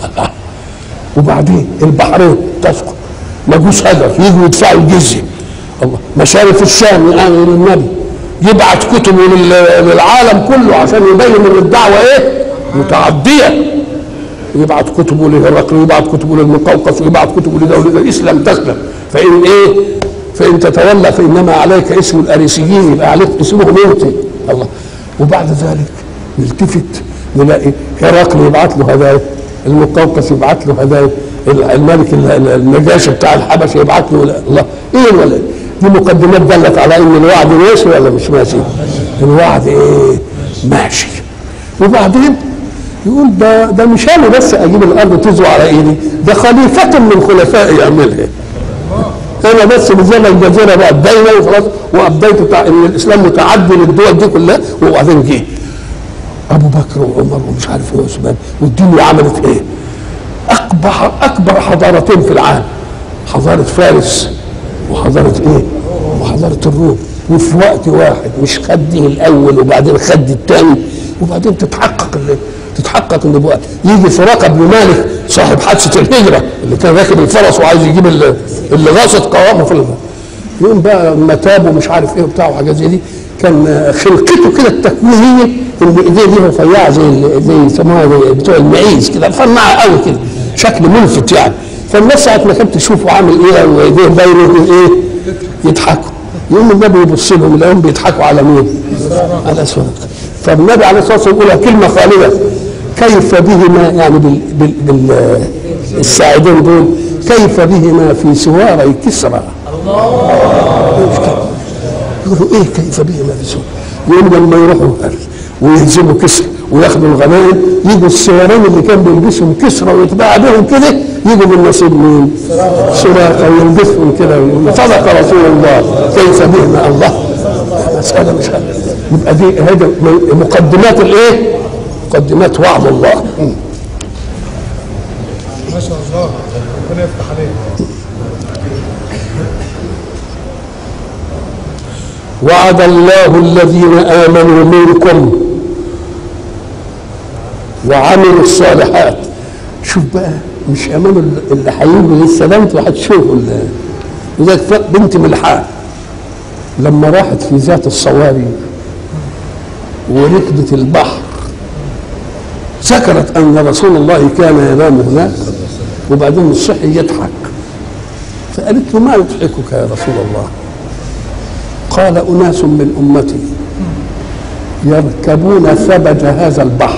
وبعدين البحرين تسقط مجوس هدف يجوا يدفعوا الجزيه الله مشارف الشام يعني للنبي يبعت كتبه لل- للعالم كله عشان يبين ان الدعوه ايه متعديه يبعت كتبه لهرقل ويبعت كتبه للمقوقس ويبعت كتبه لدولة الإسلام تسلم فإن إيه فإن تتولى فإنما عليك اسم الأريسيين يبقى عليك اسمهم أنت الله وبعد ذلك نلتفت نلاقي هرقل يبعت له هدايا المقوقس يبعت له هدايا الملك ال- ال- النجاشي بتاع الحبشه يبعت له الله ايه الولد دي مقدمات دلت على ان الوعد ماشي ولا مش ماشي الوعد ايه ماشي وبعدين يقول ده ده مش انا بس اجيب الارض تزوى على ايدي ده خليفه من خلفائي يعملها انا بس بزمن الجزيره بقى باينه وخلاص وابديت تع- ان الاسلام متعدي للدول دي كلها وبعدين جه ابو بكر وعمر ومش عارف ايه وعثمان والدنيا عملت ايه؟ اكبر اكبر حضارتين في العالم حضاره فارس وحضاره ايه؟ وحضاره الروم وفي وقت واحد مش خد دي الاول وبعدين خد الثاني وبعدين تتحقق اللي تتحقق النبوءات يجي سراقه بن مالك صاحب حادثه الهجره اللي كان راكب الفرس وعايز يجيب اللي, اللي غاصت قوامه في ال- يوم بقى لما تاب ومش عارف ايه وبتاع وحاجات زي دي كان خلقته كده التكوينيه ان ايديه دي رفيعه زي ال- زي يسموها زي بتوع المعيز كده رفيعه قوي كده شكل ملفت يعني فالناس ساعه ما كانت تشوفه عامل ايه وايديه باينه ايه يضحكوا يقوم النبي يبص لهم يلاقيهم بيضحكوا على مين؟ على سورة فالنبي عليه الصلاه والسلام يقولها كلمه خالده كيف بهما يعني بال بال بال الساعدين دول كيف بهما في سواري كسرى يقولوا ايه كيف بهما في سواري يقوم لما يروحوا ويهزموا كسرى وياخدوا الغنائم يجوا السوارين اللي كان بيلبسهم كسرى ويتباع بهم كده يجوا من نصيب مين؟ سراقه ويلبسهم كده صدق رسول الله كيف بهما الله مسألة مش هذا يبقى دي هذا مقدمات الايه؟ مقدمات وعد الله ما شاء الله ربنا يفتح عليك وعد الله الذين امنوا منكم وعملوا الصالحات شوف بقى مش امانوا اللي هيجوا لسه ده انتوا هتشوفوا ال- لذلك بنت ملحان لما راحت في ذات الصواري وركبت البحر ذكرت ان رسول الله كان ينام هناك وبعدين الصحي يضحك فقالت له ما يضحكك يا رسول الله قال اناس من امتي يركبون ثبج هذا البحر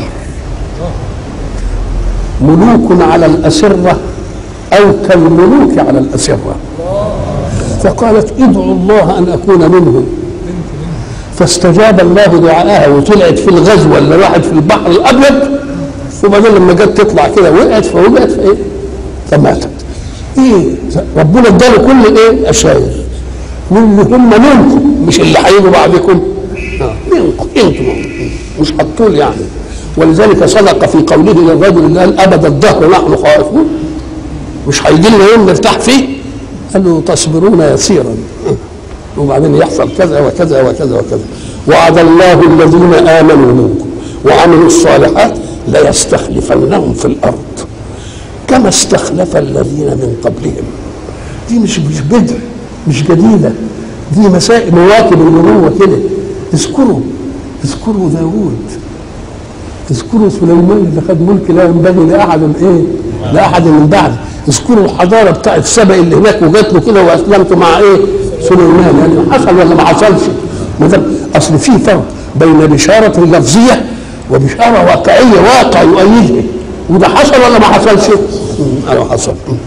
ملوك على الأسرة أو كالملوك على الأسرة فقالت ادعوا الله أن أكون منهم فاستجاب الله دعاءها وطلعت في الغزوة اللي راحت في البحر الأبيض وبعدين لما جت تطلع كده وقعت فوقعت في إيه؟ فماتت إيه ربنا اداله كل إيه أشاير واللي هم منكم مش اللي هيجوا بعدكم آه، منكم انتم مش هتطول يعني ولذلك صدق في قوله للرجل اللي قال ابد الدهر نحن خائفون مش هيجي لنا يوم نرتاح فيه قال له تصبرون يسيرا وبعدين يحصل كذا وكذا وكذا وكذا وعد الله الذين امنوا منكم وعملوا الصالحات ليستخلفنهم في الارض كما استخلف الذين من قبلهم دي مش مش بدع مش جديده دي مسائل مواكب النبوه كده اذكروا اذكروا داوود اذكروا سليمان اللي خد ملك لا ينبغي لاحد ايه؟ لاحد من بعده اذكروا الحضاره بتاعت سبأ اللي هناك وجات له كده واسلمت مع ايه؟ سليمان يعني حصل ولا ما حصلش؟ ما دام اصل في فرق بين بشاره لفظيه وبشاره واقعيه واقع يؤيدها وده حصل ولا ما حصلش؟ مم، ايوه حصل مم.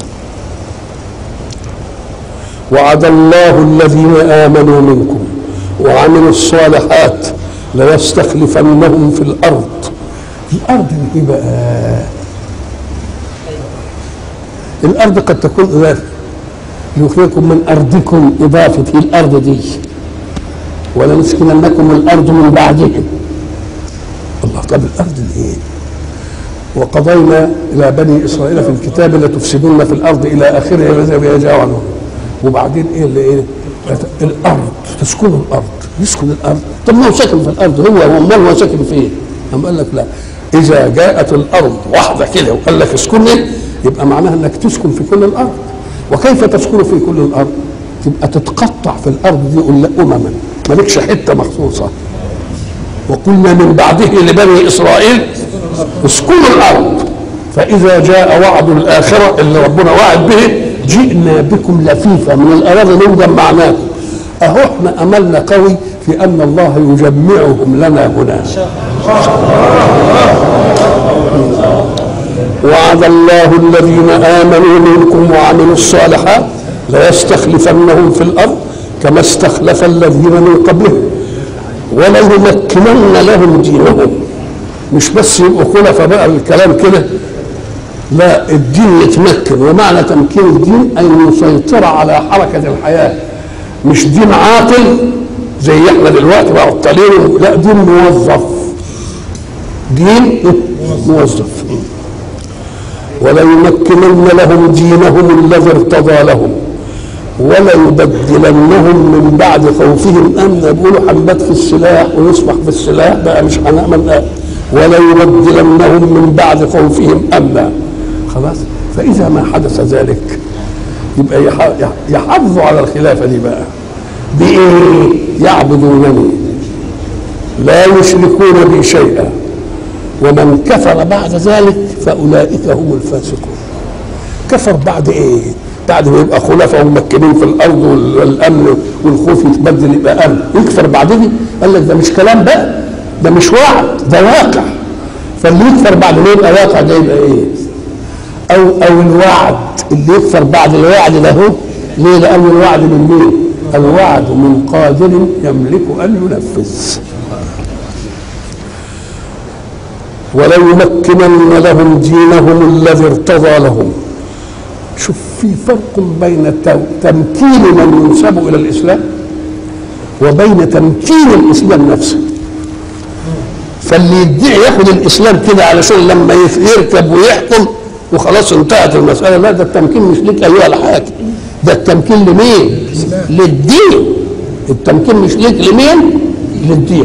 وعد الله الذين امنوا منكم وعملوا الصالحات ليستخلفنهم في الارض الارض ايه بقى الارض قد تكون اضافه يخرجكم من ارضكم اضافه الارض دي ولنسكننكم الارض من بعدهم الله طب الارض دي ايه وقضينا الى بني اسرائيل في الكتاب لتفسدن في الارض الى اخره الذي يجاء عنه وبعدين ايه اللي ايه الارض تسكنوا الارض يسكن الارض طب ما هو ساكن في الارض هو هو امال هو ساكن فين؟ قام قال لك لا اذا جاءت الارض واحده كده وقال لك اسكني يبقى معناها انك تسكن في كل الارض وكيف تسكن في كل الارض؟ تبقى تتقطع في الارض دي قل امما مالكش حته مخصوصه وقلنا من بعده لبني اسرائيل اسكنوا الارض فاذا جاء وعد الاخره اللي ربنا وعد به جئنا بكم لفيفا من الاراضي نجمعناكم اهو احنا املنا قوي في ان الله يجمعهم لنا هنا وعد الله الذين امنوا منكم وعملوا الصالحات ليستخلفنهم في الارض كما استخلف الذين من قبلهم وليمكنن لهم دينهم مش بس يبقوا خلفاء بقى الكلام كده لا الدين يتمكن ومعنى تمكين الدين ان يسيطر على حركه الحياه مش دين عاقل زي احنا دلوقتي بقى الطليل لا دين موظف دين موظف وليمكنن لهم دينهم الذي ارتضى لهم وليبدلنهم من بعد خوفهم امنا بيقولوا هنبات في السلاح ونصبح في السلاح بقى مش هنامن وليبدلنهم من بعد خوفهم امنا خلاص فاذا ما حدث ذلك يبقى يح- يحافظوا على الخلافه دي بقى بايه يعبدونني لا يشركون بي شيئا ومن كفر بعد ذلك فاولئك هم الفاسقون كفر بعد ايه بعد ما يبقى خلفاء وممكنين في الارض والامن والخوف يتبدل يبقى امن يكفر بعد دي قال لك ده مش كلام بقى ده مش وعد ده واقع فاللي يكفر بعد ما يبقى واقع ده يبقى ايه او او الوعد اللي يكفر بعد الوعد ده هو ليه لان الوعد من مين الوعد من قادر يملك ان ينفذ وليمكنن لهم دينهم الذي ارتضى لهم شوف في فرق بين تمكين من ينسب الى الاسلام وبين تمكين الاسلام نفسه فاللي يدعي ياخد الاسلام كده علشان لما يركب ويحكم وخلاص انتهت المساله لا ده التمكين مش ليك ايها الحاكم ده التمكين لمين؟ للدين التمكين مش ليك لمين؟ للدين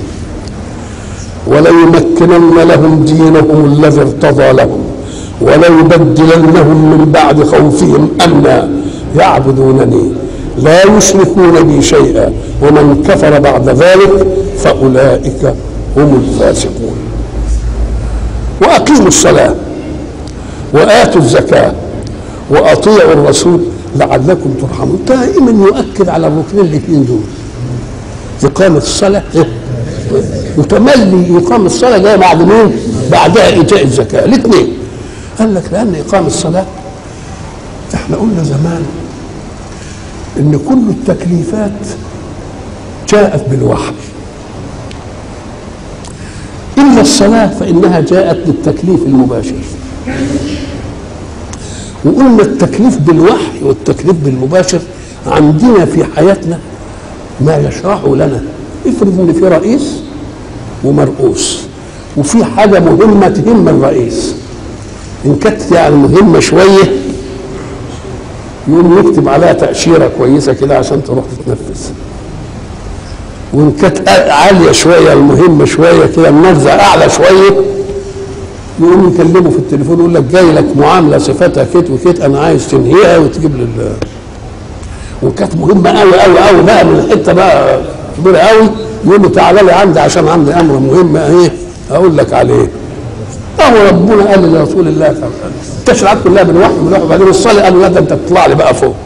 وليمكنن لهم دينهم الذي ارتضى لهم وليبدلنهم من بعد خوفهم امنا يعبدونني لا يشركون بي شيئا ومن كفر بعد ذلك فاولئك هم الفاسقون واقيموا الصلاه واتوا الزكاه واطيعوا الرسول لعلكم ترحمون دائما يؤكد على الركنين الاثنين دول اقامه الصلاه وتملي اقام الصلاه جايه بعد مين؟ بعدها ايتاء الزكاه الاثنين قال لك لان اقام الصلاه احنا قلنا زمان ان كل التكليفات جاءت بالوحي الا الصلاه فانها جاءت للتكليف المباشر وقلنا التكليف بالوحي والتكليف بالمباشر عندنا في حياتنا ما يشرحه لنا افرض ان في رئيس ومرؤوس وفي حاجه مهمه تهم الرئيس ان كانت يعني مهمه شويه يقوم يكتب عليها تاشيره كويسه كده عشان تروح تتنفذ وان كانت عاليه شويه المهمه شويه كده منزع اعلى شويه يقوم يكلمه في التليفون يقول لك جاي لك معامله صفتها كت وكت انا عايز تنهيها وتجيب لي وان كانت مهمه قوي قوي قوي بقى من حته بقى كبيره قوي يقول له تعالى لي عندي عشان عندي امر مهم ايه اقول لك عليه اهو ربنا قال لرسول الله صلى الله عليه وسلم التشريعات كلها بالوحي بالوحي وبعدين الصلاه قال له لا ده انت تطلع لي بقى فوق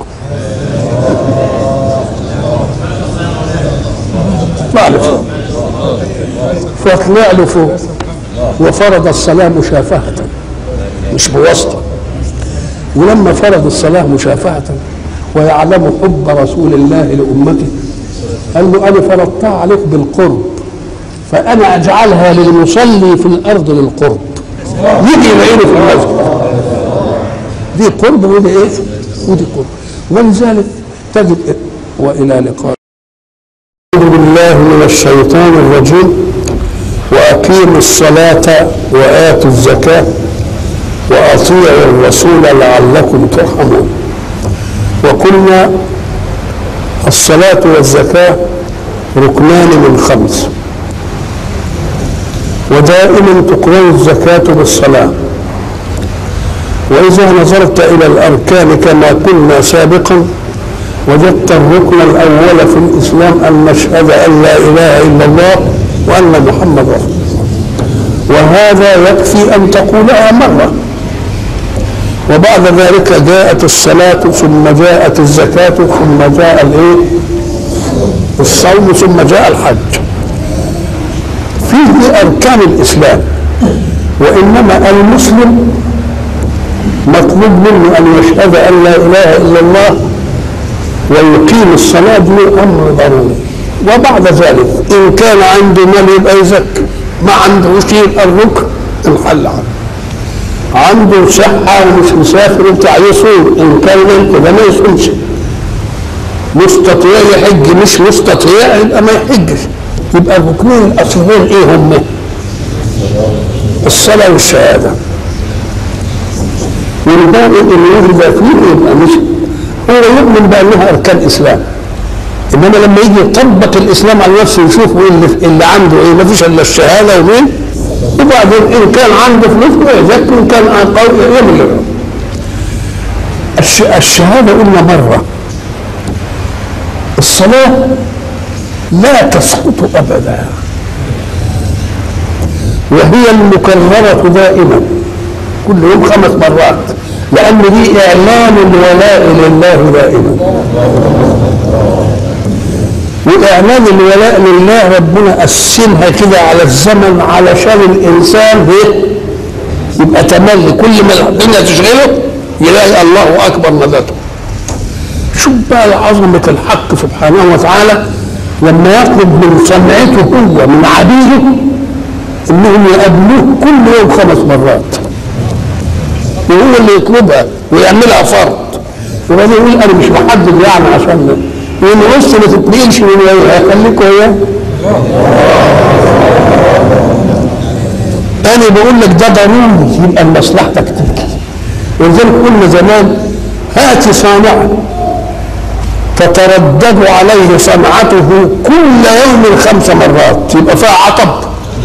اطلع لي فوق فطلع له فوق وفرض الصلاه مشافهه مش بواسطه ولما فرض الصلاه مشافهه ويعلم حب رسول الله لامته قال له انا فرضتها عليك بالقرب فانا اجعلها للمصلي في الارض للقرب يجي يلاقيني في المسجد دي قرب ودي ايه ودي قرب ولذلك تجد إيه؟ والى لقاء اعوذ بالله من الشيطان الرجيم واقيموا الصلاه واتوا الزكاه واطيعوا الرسول لعلكم ترحمون وقلنا الصلاة والزكاة ركنان من خمس ودائما تقرن الزكاة بالصلاة وإذا نظرت إلى الأركان كما قلنا سابقا وجدت الركن الأول في الإسلام أن نشهد أن لا إله إلا الله وأن محمد رسول الله وهذا يكفي أن تقولها مرة وبعد ذلك جاءت الصلاة ثم جاءت الزكاة ثم جاء الايه؟ الصوم ثم جاء الحج. فيه أركان الإسلام وإنما المسلم مطلوب منه أن يشهد أن لا إله إلا الله ويقيم الصلاة دي أمر ضروري وبعد ذلك إن كان عنده مال يبقى يزكي ما عندهوش يبقى الركن انحل عنه عنده صحة ومش مسافر وبتاع يصوم إن كان كده ما يصومش مستطيع يحج مش مستطيع يبقى ما يحجش يبقى الركنين الأصلين إيه هم؟ الصلاة والشهادة والباقي اللي يجي فيه يبقى مش هو يؤمن بأنها أركان الإسلام إنما لما يجي يطبق الإسلام على نفسه ويشوف إيه اللي, اللي عنده إيه ما فيش إلا الشهادة ومين وبعدين ان كان عنده فلوس يزكي ان كان قوي يملك الش... الشهاده قلنا مره الصلاه لا تسقط ابدا وهي المكرره دائما كل يوم خمس مرات لان دي اعلان الولاء لله دائما واعلان الولاء لله ربنا قسمها كده على الزمن علشان الانسان ايه يبقى تملي كل ما الدنيا تشغله يلاقي الله اكبر مدده شوف بقى عظمه الحق سبحانه وتعالى لما يطلب من صنعته هو من عبيده انهم يقابلوه كل يوم خمس مرات وهو اللي يطلبها ويعملها فرض وبعدين يقول انا مش محدد يعني عشان يقول بص ما تتنقلش من وياه خليك وياه انا بقول لك ده ضروري يبقى لمصلحتك تبكي ولذلك قلنا زمان هات صانعا تتردد عليه صنعته كل يوم خمس مرات يبقى فيها عطب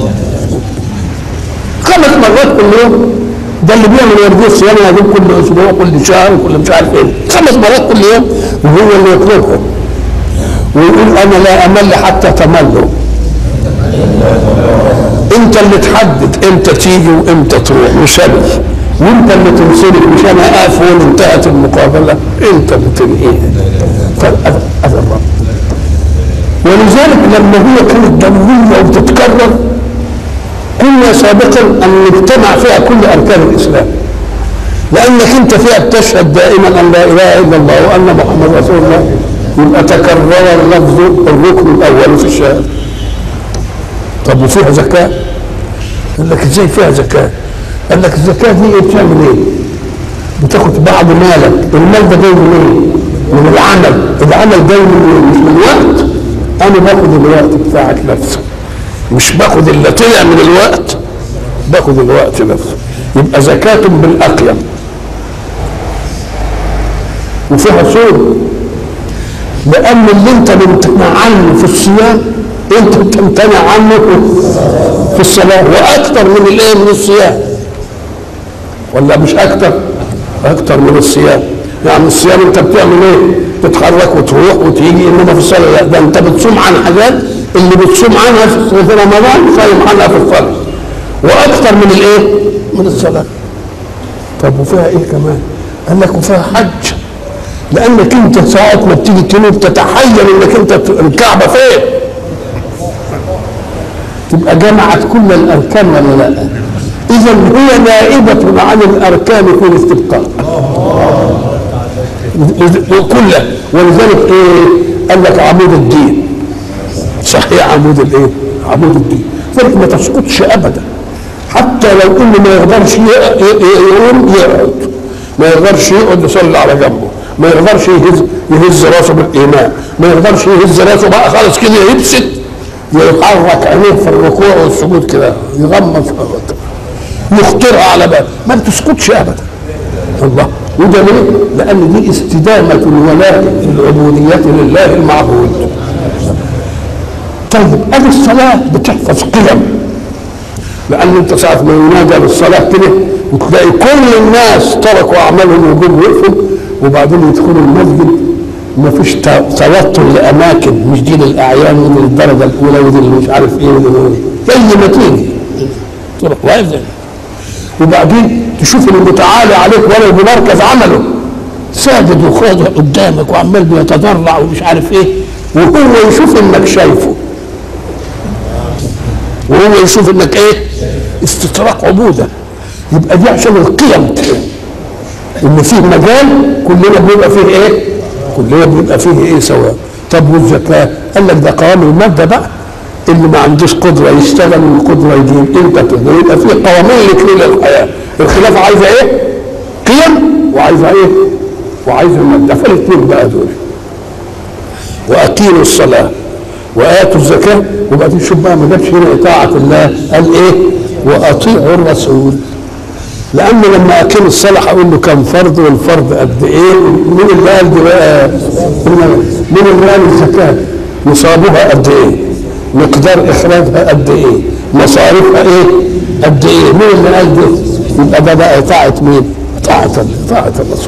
خمس مرات كل يوم ده اللي بيعمل يرضيه الصيام يجيب كل اسبوع كل شهر كل مش عارف ايه خمس مرات كل يوم وهو اللي يطلبهم ويقول انا لا امل حتى تملوا انت اللي تحدد امتى تيجي وامتى تروح مش انا وانت اللي تنصرف مش انا اقف وين انتهت المقابله انت اللي تنهيها هذا الله ولذلك لما هي كانت ضروريه وتتكرر قلنا سابقا ان نجتمع فيها كل اركان الاسلام لانك انت فيها بتشهد دائما ان لا اله الا الله وان محمد رسول الله يبقى تكرر لفظ الركن الاول في الشهاده طب وفيها زكاه قال لك ازاي فيها زكاه قال لك الزكاه دي ايه بتعمل ايه بتاخد بعض مالك المال ده جاي منين من العمل العمل جاي من مش من الوقت انا باخد الوقت بتاعك نفسه مش باخد اللي طلع من الوقت باخد الوقت نفسه يبقى زكاة بالأقيم وفيها صوم لأن اللي أنت بتمتنع عنه في الصيام أنت بتمتنع عنه في الصلاة وأكثر من الإيه من الصيام ولا مش أكثر؟ أكثر من الصيام يعني الصيام أنت بتعمل إيه؟ تتحرك وتروح وتيجي إنما في الصلاة لا ده أنت بتصوم عن حاجات اللي بتصوم عنها في رمضان صايم عنها في الفرض واكثر من الايه؟ من الصلاه. طب وفيها ايه كمان؟ قال لك وفيها حج لانك انت ساعه ما بتيجي تنوب تتحين انك انت الكعبه فين؟ تبقى جمعت كل الاركان ولا لا؟ اذا هي نائبه عن الاركان في الاستبقاء. وكلها ولذلك ايه؟ قال لك عمود الدين. صحيح عمود الايه؟ عمود الدين ذلك ما تسقطش ابدا حتى لو انه ما يقدرش يقوم يقعد ما يقدرش يقعد يصلي على جنبه ما يقدرش يهز يهز راسه بالايمان ما يقدرش يهز راسه بقى خالص كده يبسط يحرك عينيه في الركوع والسجود كده يغمض يخطرها على بال ما بتسقطش ابدا الله وده ليه؟ لان دي استدامه الولاء العبوديه لله المعبود طيب ادي الصلاه بتحفظ قيم لان انت ساعه ما ينادى بالصلاه كده وتلاقي كل الناس تركوا اعمالهم وجم وقفوا وبعدين يدخلوا المسجد ما فيش توتر لاماكن مش دي للاعيان ودي للدرجه الاولى ودي اللي مش عارف ايه ودي زي ما تيجي تروح واقف وبعدين تشوف اللي متعالي عليك ولو بمركز عمله ساجد وخاضع قدامك وعمال بيتضرع ومش عارف ايه وهو يشوف انك شايفه وهو يشوف انك ايه استطراق عبوده يبقى دي عشان القيم ان فيه مجال كلنا بيبقى فيه ايه كلنا بيبقى فيه ايه سواء طب والزكاه قال لك ده قوام الماده بقى اللي ما عندوش قدره يشتغل والقدره يجيب انت تقدر يبقى فيه قوانين لكل الحياه الخلافه عايزه ايه قيم وعايزه ايه وعايزه ماده فالاثنين بقى دول واقيموا الصلاه واتوا الزكاه وبعدين شوف بقى ما جابش هنا اطاعه الله قال ايه واطيعوا الرسول لان لما اقيم الصلاه هقول له كم فرض والفرض قد ايه مين اللي قال دي بقى مين اللي قال الزكاه نصابها قد ايه مقدار اخراجها قد ايه مصاريفها ايه قد ايه مين اللي قال دي يبقى ده بقى اطاعه مين اطاعه اطاعه الرسول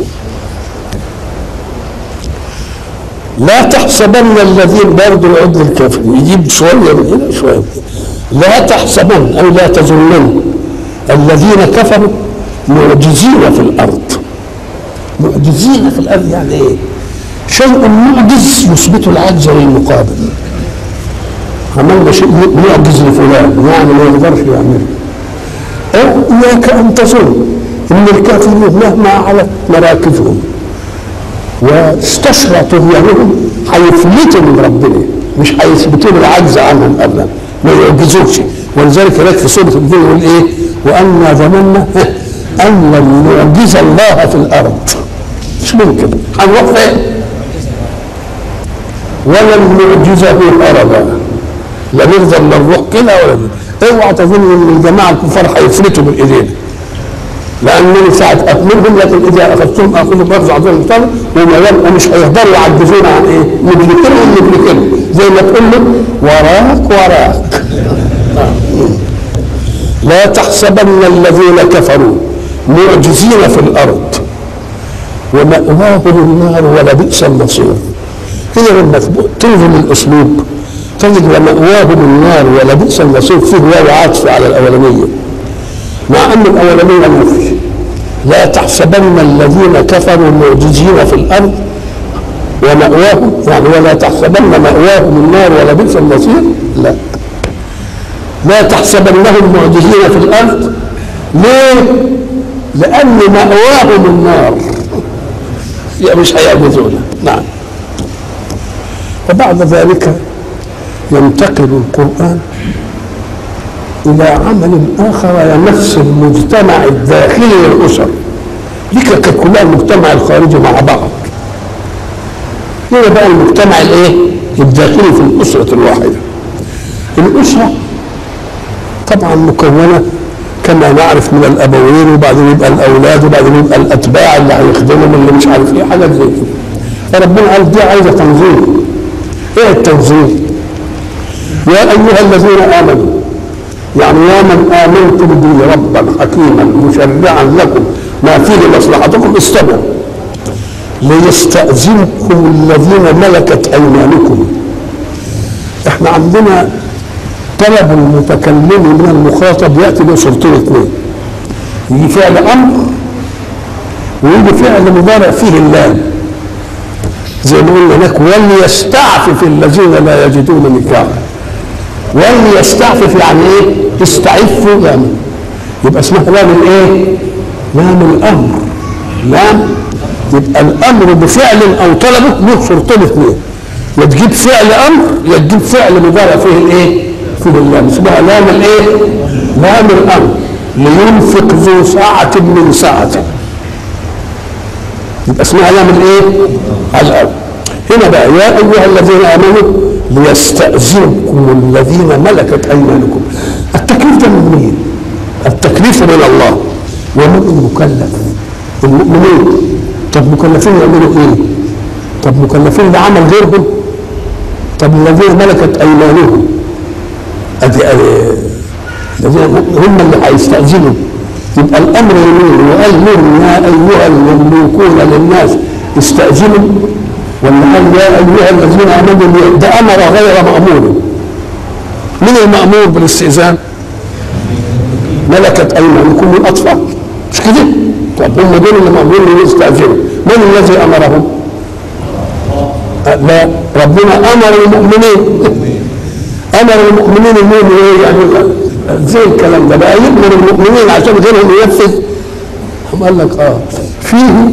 لا تحسبن الذين برضه العضو الكافر يجيب شويه من هنا شويه لا تحسبن او لا تظنن الذين كفروا معجزين في الارض معجزين في الارض يعني ايه؟ شيء معجز يثبت العجز للمقابل عملنا شيء معجز لفلان يعني ما يقدرش يعمله أو إياك أن تظن أن الكافرين مهما علت مراكزهم واستشرى طغيانهم هيفلتوا من ربنا مش هيثبتوا العجز عنهم أبدا ما يعجزوش ولذلك هناك في سورة الدين يقول إيه وأنا ظننا أن لن نعجز الله في الأرض مش ممكن هنروح فين ولن نعجزه هربا لا نرضى الا نروح كده ولا اوعى تظن ان الجماعه الكفار هيفلتوا من ايدينا لانني ساعه اكملهم لكن اذا اخذتهم اخذهم اخذ عظيم الطالب وما يبقى مش هيقدروا يعجزونا عن ايه؟ ندركهم ندركهم زي ما تقول له وراك وراك لا تحسبن الذين كفروا معجزين في الارض ومأواهم النار ولبئس المصير هنا لما تنظم الاسلوب تجد ومأواهم النار ولبئس المصير فيه واو عاطفه على الاولانيه مع ان الاولانيه نفي لا تحسبن الذين كفروا معجزين في الارض ومأواهم يعني ولا تحسبن مأواهم النار ولبئس المصير لا لا تحسبنهم معجزين في الارض ليه؟ لان مأواهم النار يعني مش هيعبدونه نعم وبعد ذلك ينتقل القرآن إلى عمل آخر يمس المجتمع الداخلي للأسر دي كانت كلها المجتمع الخارجي مع بعض هنا بقى المجتمع الايه؟ الداخلي في الأسرة الواحدة الأسرة طبعا مكونة كما نعرف من الأبوين وبعدين يبقى الأولاد وبعدين يبقى الأتباع اللي هيخدمهم اللي مش عارف إيه حاجات زي كده فربنا قال دي عايزة تنظيم إيه التنظيم؟ يا أيها الذين آمنوا يعني يا من آمنتم به ربا حكيما مشرعا لكم ما فيه مصلحتكم استمعوا ليستأذنكم الذين ملكت أيمانكم احنا عندنا طلب المتكلم من المخاطب يأتي بصورتين اثنين يجي فعل أمر ويجي فعل مضارع فيه اللام زي ما قلنا هناك وليستعفف الذين لا يجدون نكاحا وليستعفف يعني ايه؟ استعفوا يعني يبقى اسمها لام الايه؟ لام الامر لام يبقى الامر بفعل او طلبه له صورتين اثنين يا تجيب فعل امر يا تجيب فعل مضارع فيه الايه؟ فيه اللام اسمها لام الايه؟ لام الامر لينفق ذو ساعة من ساعته يبقى اسمها لام الايه؟ الامر هنا بقى يا ايها الذين امنوا ليستأذنكم الذين ملكت ايمانكم التكليف ده من مين؟ التكليف من الله ومن المكلف المؤمنين طب مكلفين يعملوا ايه؟ طب مكلفين بعمل غيرهم طب الذين ملكت ايمانهم ادي الذين هم اللي هيستأذنوا يبقى الامر يمين وقال لهم يا ايها المملوكون للناس استأذنوا ولا قال يا ايها الذين امنوا ده امر غير مامور من المامور بالاستئذان ملكت ايمانكم الاطفال مش كده طب هم دول اللي مامورين يستاذنوا من الذي امرهم لا ربنا امر المؤمنين امر المؤمنين انهم ايه يعني زي الكلام ده بقى يامر المؤمنين عشان غيرهم ينفذ هم قال لك اه فيه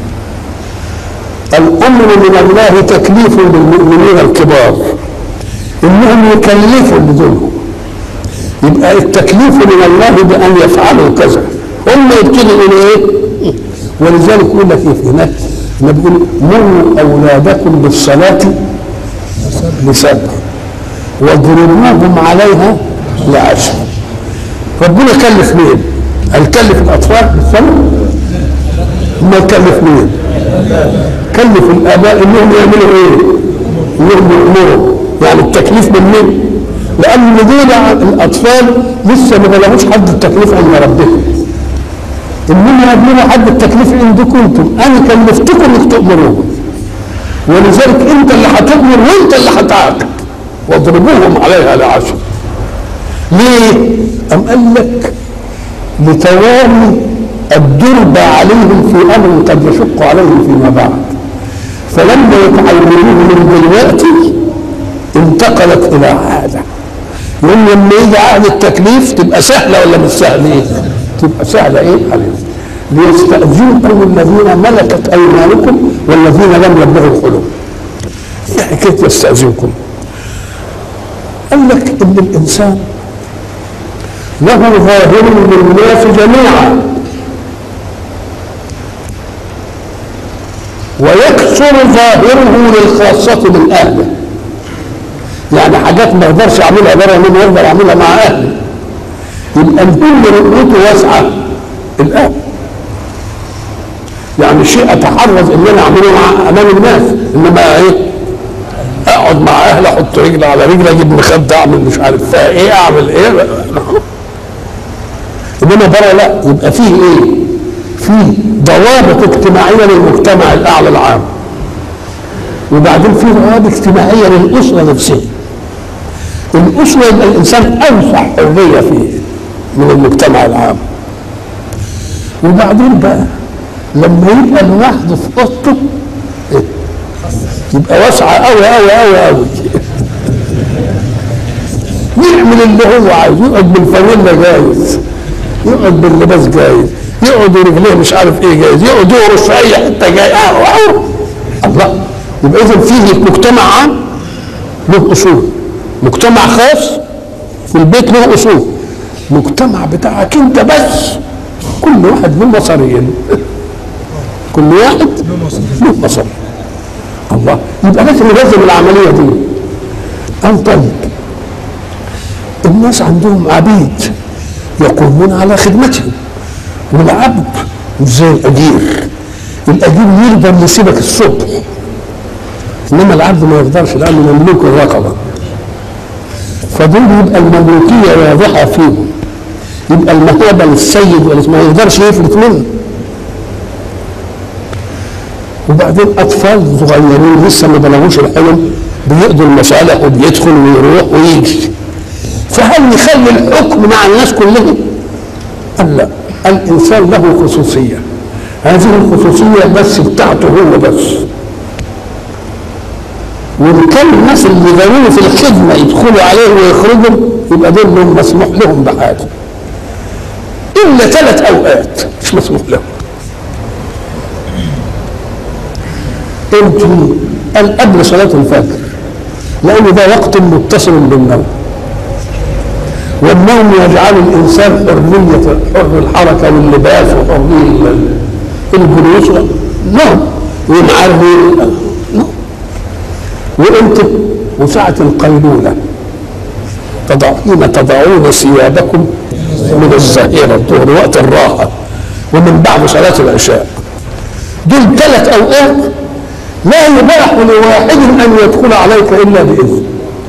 الامر من الله تكليف للمؤمنين الكبار انهم يكلفوا بدونهم يبقى التكليف من الله بان يفعلوا كذا هم يبتدوا يقولوا ايه ولذلك يقول لك ايه هناك ما بيقول مروا اولادكم بالصلاه لسبع واضربوهم عليها لعشر ربنا كلف مين؟ هل كلف الاطفال بالصلاه؟ ما كلف مين؟ كلف الاباء انهم يعملوا ايه؟ انهم يامروا يعني التكليف من مين؟ لان دول الاطفال لسه ما بلغوش حد التكليف عند ربهم انما يبلغوا حد التكليف عندكم انتم انا كلفتكم انك تامروهم ولذلك انت اللي هتامر وانت اللي هتعاقب واضربوهم عليها لعشر ليه؟ أم قال لك لتوالي الدرب عليهم في امر قد يشق عليهم فيما بعد فلما يتعلموه من دلوقتي انتقلت الى عاده يوم لما يجي عهد التكليف تبقى سهله ولا مش سهله ايه؟ تبقى سهله ايه عليهم ليستأذنكم الذين ملكت ايمانكم والذين لم يبلغوا الحلم ايه حكايه يستأذنكم؟ قال لك ان الانسان له ظاهر للناس جميعا ويكثر ظاهره للخاصة من أهله يعني حاجات ما اقدرش اعملها بره منه يقدر اعملها مع اهلي يبقى الكل رؤيته واسعه الاهل يعني شيء اتحرز ان انا اعمله مع امام الناس انما ايه اقعد مع اهلي احط رجل على رجل اجيب مخده اعمل مش عارف فيها ايه اعمل ايه انما بره لا يبقى فيه ايه؟ فيه ضوابط اجتماعيه للمجتمع الاعلى العام وبعدين في ضوابط اجتماعيه للاسره نفسها الاسره يبقى الانسان اوسع حريه فيه من المجتمع العام وبعدين بقى لما يبقى لوحده في اوضته إيه؟ يبقى واسعه قوي قوي قوي قوي يعمل اللي هو عايز يقعد بالفانيلا جايز يقعد باللباس جايز يقعد رجليه مش عارف ايه جايز يقعد يورش في اي حته جاي آه آه. الله يبقى اذا فيه مجتمع عام له اصول مجتمع خاص في البيت له اصول مجتمع بتاعك انت بس كل واحد له مصريين كل واحد له مصري الله يبقى لازم نلزم العمليه دي قال طيب الناس عندهم عبيد يقومون على خدمتهم والعبد مش زي الاجير الاجير يقدر يسيبك الصبح انما العبد ما يقدرش لانه مملوك الرقبه فدول يبقى المملوكيه واضحه فيهم يبقى المهابه للسيد ولا ما يقدرش يفلت منه وبعدين اطفال صغيرين لسه ما بلغوش الحلم بيقضوا المصالح وبيدخل ويروح ويجي فهل نخلي الحكم مع الناس كلهم؟ قال لا الانسان له خصوصيه هذه الخصوصيه بس بتاعته هو بس وان كان الناس اللي ضروري في الخدمه يدخلوا عليه ويخرجوا يبقى دول لهم مسموح لهم بحاجه الا ثلاث اوقات مش مسموح لهم امتى قال قبل صلاه الفجر لان ده وقت متصل بالنوم والنوم يجعل الانسان حريه حر الحركه واللباس وحريه الجلوس نوم ومعاه نوم وامتى وساعة القيلولة تضع حين تضعون ثيابكم من الظهيرة الظهر وقت الراحة ومن بعد صلاة العشاء دول ثلاث أوقات لا يباح لواحد أن يدخل عليك إلا بإذن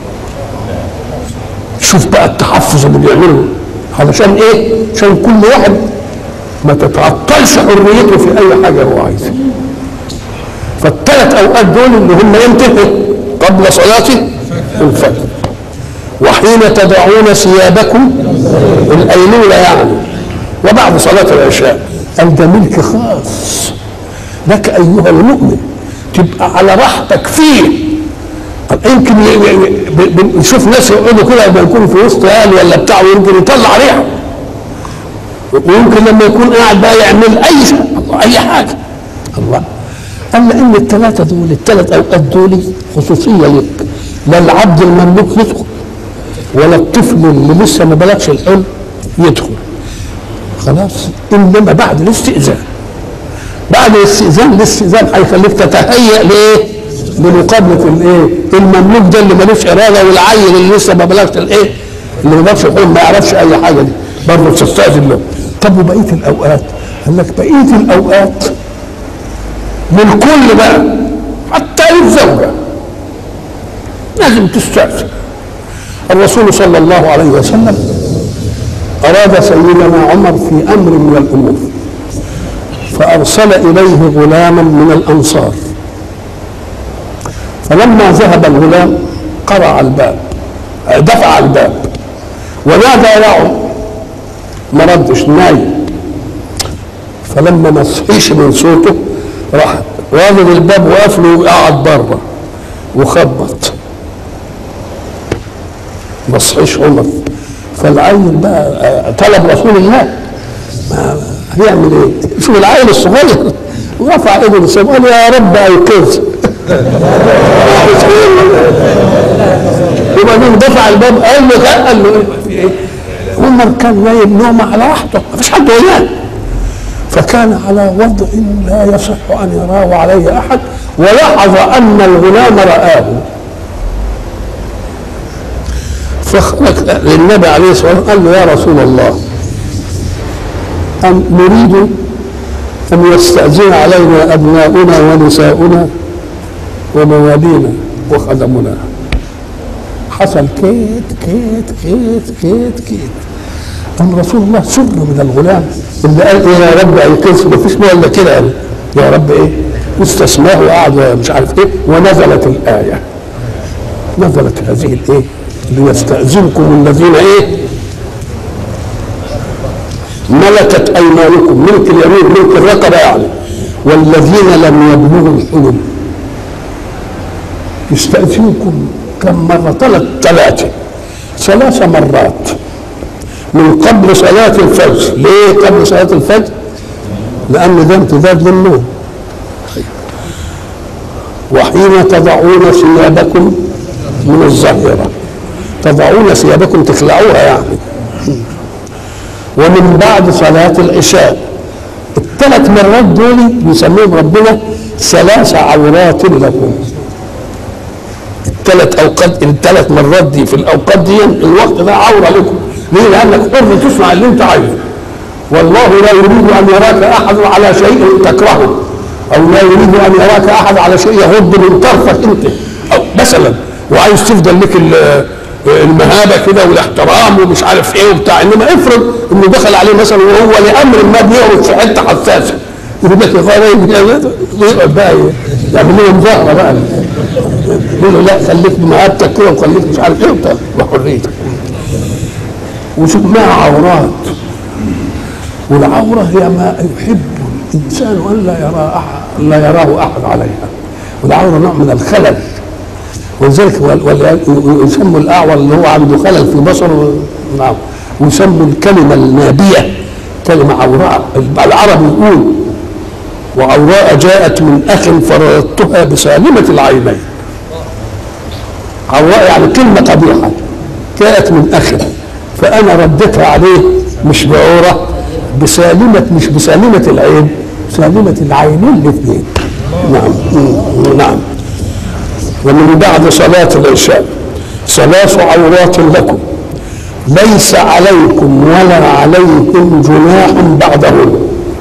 شوف بقى التحفظ اللي بيعمله علشان ايه؟ عشان كل واحد ما تتعطلش حريته في اي حاجه هو عايزها. فالثلاث اوقات دول اللي هم امتى؟ قبل صلاه الفجر. وحين تضعون ثيابكم الايلوله يعني وبعد صلاه العشاء قال ده ملك خاص لك ايها المؤمن تبقى على راحتك فيه يمكن نشوف ناس يقعدوا كده لما يكون في وسط اهل ولا بتاع ويمكن يطلع ريحه ويمكن لما يكون قاعد بقى يعمل اي شيء اي حاجه الله قال لان الثلاثه دول الثلاث اوقات دول خصوصيه لك لا العبد المملوك يدخل ولا الطفل اللي لسه ما بلغش الحلم يدخل خلاص انما بعد الاستئذان بعد الاستئذان الاستئذان هيخليك تتهيأ لايه؟ لمقابله الايه؟ المملوك ده اللي ملوش اراده والعيل اللي لسه ما بلغش الايه؟ اللي ما بلغش الحلم ما يعرفش اي حاجه دي برضه تستاذن له طب وبقيه الاوقات؟ قال لك بقيه الاوقات للكل بقى حتى للزوجه لازم تستاذن الرسول صلى الله عليه وسلم أراد سيدنا عمر في أمر من الأمور فأرسل إليه غلاما من الأنصار فلما ذهب الغلام قرع الباب دفع الباب ونادى يا عمر ما ردش نايم فلما ما صحيش من صوته راح واخد الباب وقافله وقعد بره وخبط ما صحيش عمر فالعيل بقى آه، طلب رسول الله ما هيعمل ايه؟ شوف العيل الصغير ورفع ايده للسماء قال يا رب ايقظ وبعدين دفع الباب قال له لا قال له ايه في ايه؟ عمر كان نايم نوم على راحته ما فيش حد وياه فكان على وضع لا يصح ان يراه عليه احد ولاحظ ان الغلام رآه فخرج للنبي عليه الصلاه والسلام قال له يا رسول الله أم نريد أن يستأذن علينا أبناؤنا ونساؤنا وموالينا وخدمنا حصل كيت كيت كيت كيت كيت قام رسول الله سر من الغلام اللي قال إيه يا رب أيقظ ما فيش الا كده قال يا رب ايه واستسماه وقعد مش عارف ايه ونزلت الآية نزلت هذه الايه ليستأذنكم الذين ايه ملكت ايمانكم ملك اليمين ملك الرقبه يعني والذين لم يبلغوا الحلم يستأذنكم كم مرة ثلاث ثلاثة ثلاث مرات من قبل صلاة الفجر ليه قبل صلاة الفجر لأن ده امتداد للنوم وحين تضعون ثيابكم من الظهيرة تضعون ثيابكم تخلعوها يعني ومن بعد صلاة العشاء الثلاث مرات دول بيسميهم ربنا ثلاث عورات لكم الثلاث اوقات الثلاث مرات دي في الاوقات دي الوقت ده عوره لكم ليه؟ لانك حر تسمع اللي انت عايزه والله لا يريد ان يراك احد على شيء تكرهه او لا يريد ان يراك احد على شيء يغض من طرفك انت او مثلا وعايز تفضل لك ال- المهابه كده والاحترام ومش عارف ايه وبتاع انما افرض انه دخل عليه مثلا وهو لامر ما بيقعد في حته حساسه يقول لك يا خالد ويقعد بقى يعمل له مظاهره بقى يقول له لا خليك بمهابتك كده وخليك مش عارف ايه وبتاع وحريتك وشوف معها عورات والعوره هي ما يحب الانسان ان لا يرى احد لا يراه احد عليها والعوره نوع من الخلل ولذلك وال- وال- يسموا الاعور اللي هو عنده خلل في بصره نعم ويسموا الكلمه النابيه كلمه عوراء العرب يقول وعوراء جاءت من اخ فرددتها بسالمه العينين عوراء يعني كلمه قبيحه جاءت من اخ فانا ردتها عليه مش بعوره بسالمه مش بسالمه العين سالمه العينين الاثنين نعم مم. نعم ومن بعد صلاة العشاء ثلاث عورات لكم ليس عليكم ولا عليهم جناح بعدهن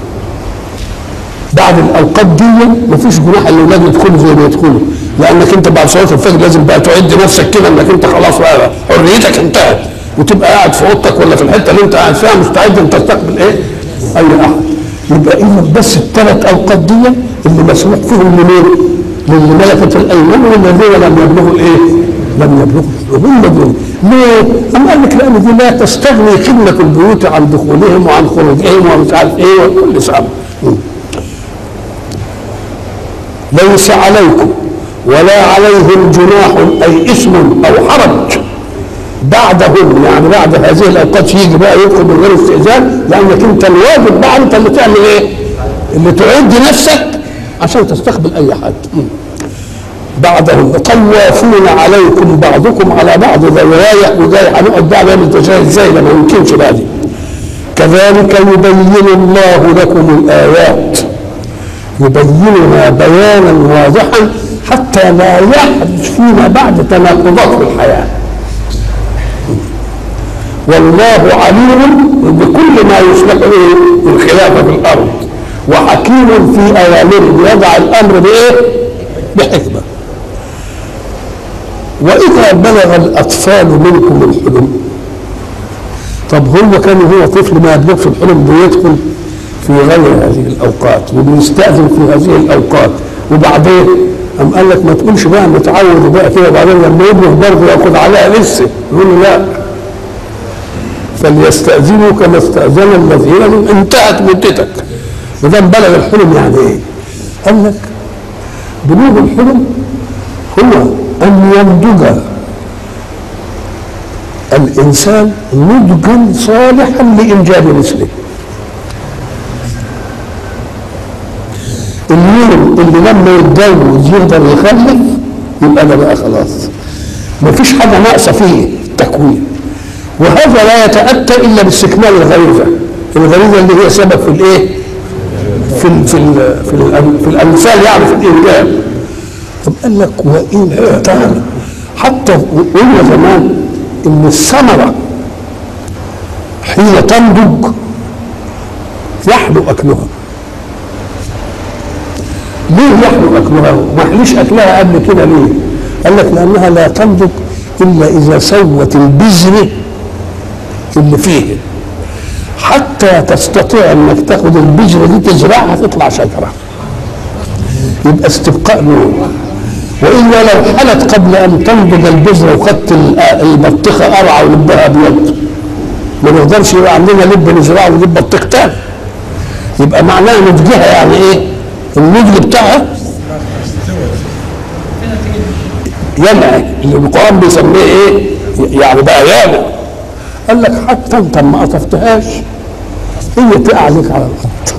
بعد الاوقات دي مفيش جناح الاولاد يدخلوا زي ما يدخلوا لانك انت بعد صلاه الفجر لازم بقى تعد نفسك كده انك انت خلاص بقى حريتك انتهت وتبقى قاعد في اوضتك ولا في الحته اللي انت قاعد فيها مستعد ان تستقبل ايه؟ اي احد يبقى اذا بس الثلاث اوقات دي اللي مسموح فيهم لمين؟ للي ملكت الايمان والذين لم يبلغوا الايه؟ لم يبلغوا هم دول ليه؟ أم قال لك لان دي لا تستغني خدمه البيوت عن دخولهم وعن خروجهم ومش عارف ايه وكل سبب ليس عليكم ولا عليهم جناح اي اسم او حرج بعدهم يعني بعد هذه الاوقات يجي بقى يدخل من غير استئذان لانك انت الواجب بقى انت اللي تعمل ايه؟ اللي تعد نفسك عشان تستقبل اي حد م. بعدهم طوافون عليكم بعضكم على بعض ده روايه وجاي هنقعد بقى نعمل تشاهد ازاي ده ما يمكنش بقى دي كذلك يبين الله لكم الايات يبينها بيانا واضحا حتى لا يحدث فيما بعد تناقضات في الحياه والله عليم بكل ما يصلح به الخلافه في الارض وحكيم في اوامره يضع الامر بايه؟ بحكمه واذا بلغ الاطفال منكم الحلم طب هو كان هو طفل ما يبلغ في الحلم بيدخل في غير هذه الاوقات وبيستاذن في هذه الاوقات وبعدين قام قال لك ما تقولش بقى متعود بقى كده وبعدين لما يبلغ برضه ياخد عليها لسه يقول له لا فليستاذنوا كما استاذن الذين من انتهت مدتك ما دام بلغ الحلم يعني ايه؟ قال لك بلوغ الحلم هو ان ينضج الانسان نضجا صالحا لانجاب مثله اليوم اللي لما يتجوز يقدر يخلف يبقى ده بقى خلاص ما فيش حاجه ناقصه فيه التكوين وهذا لا يتاتى الا باستكمال الغريزه الغريزه اللي هي سبب في الايه في ال في ال في, ال في الامثال يعني في الانجاب طب قال لك وان تعالى حتى قلنا زمان ان الثمره حين تنضج يحلو اكلها ليه يحلو اكلها؟ ما حليش اكلها قبل كده ليه؟ قال لك لانها لا تنضج الا اذا سوت البذر اللي فيه حتى تستطيع انك تاخد البذره دي تزرعها تطلع شجره يبقى استبقاء نور والا لو حلت قبل ان تنضج البذره وخدت البطيخه قرعه ولبها ابيض ما نقدرش يبقى عندنا لب نزرعه ولب بطيخ تاني يبقى معناها نضجها يعني ايه؟ النضج بتاعها ينعي اللي القران بيسميه ايه؟ يعني بقى يانا قال لك حتى انت ما قطفتهاش هي تقع عليك على الارض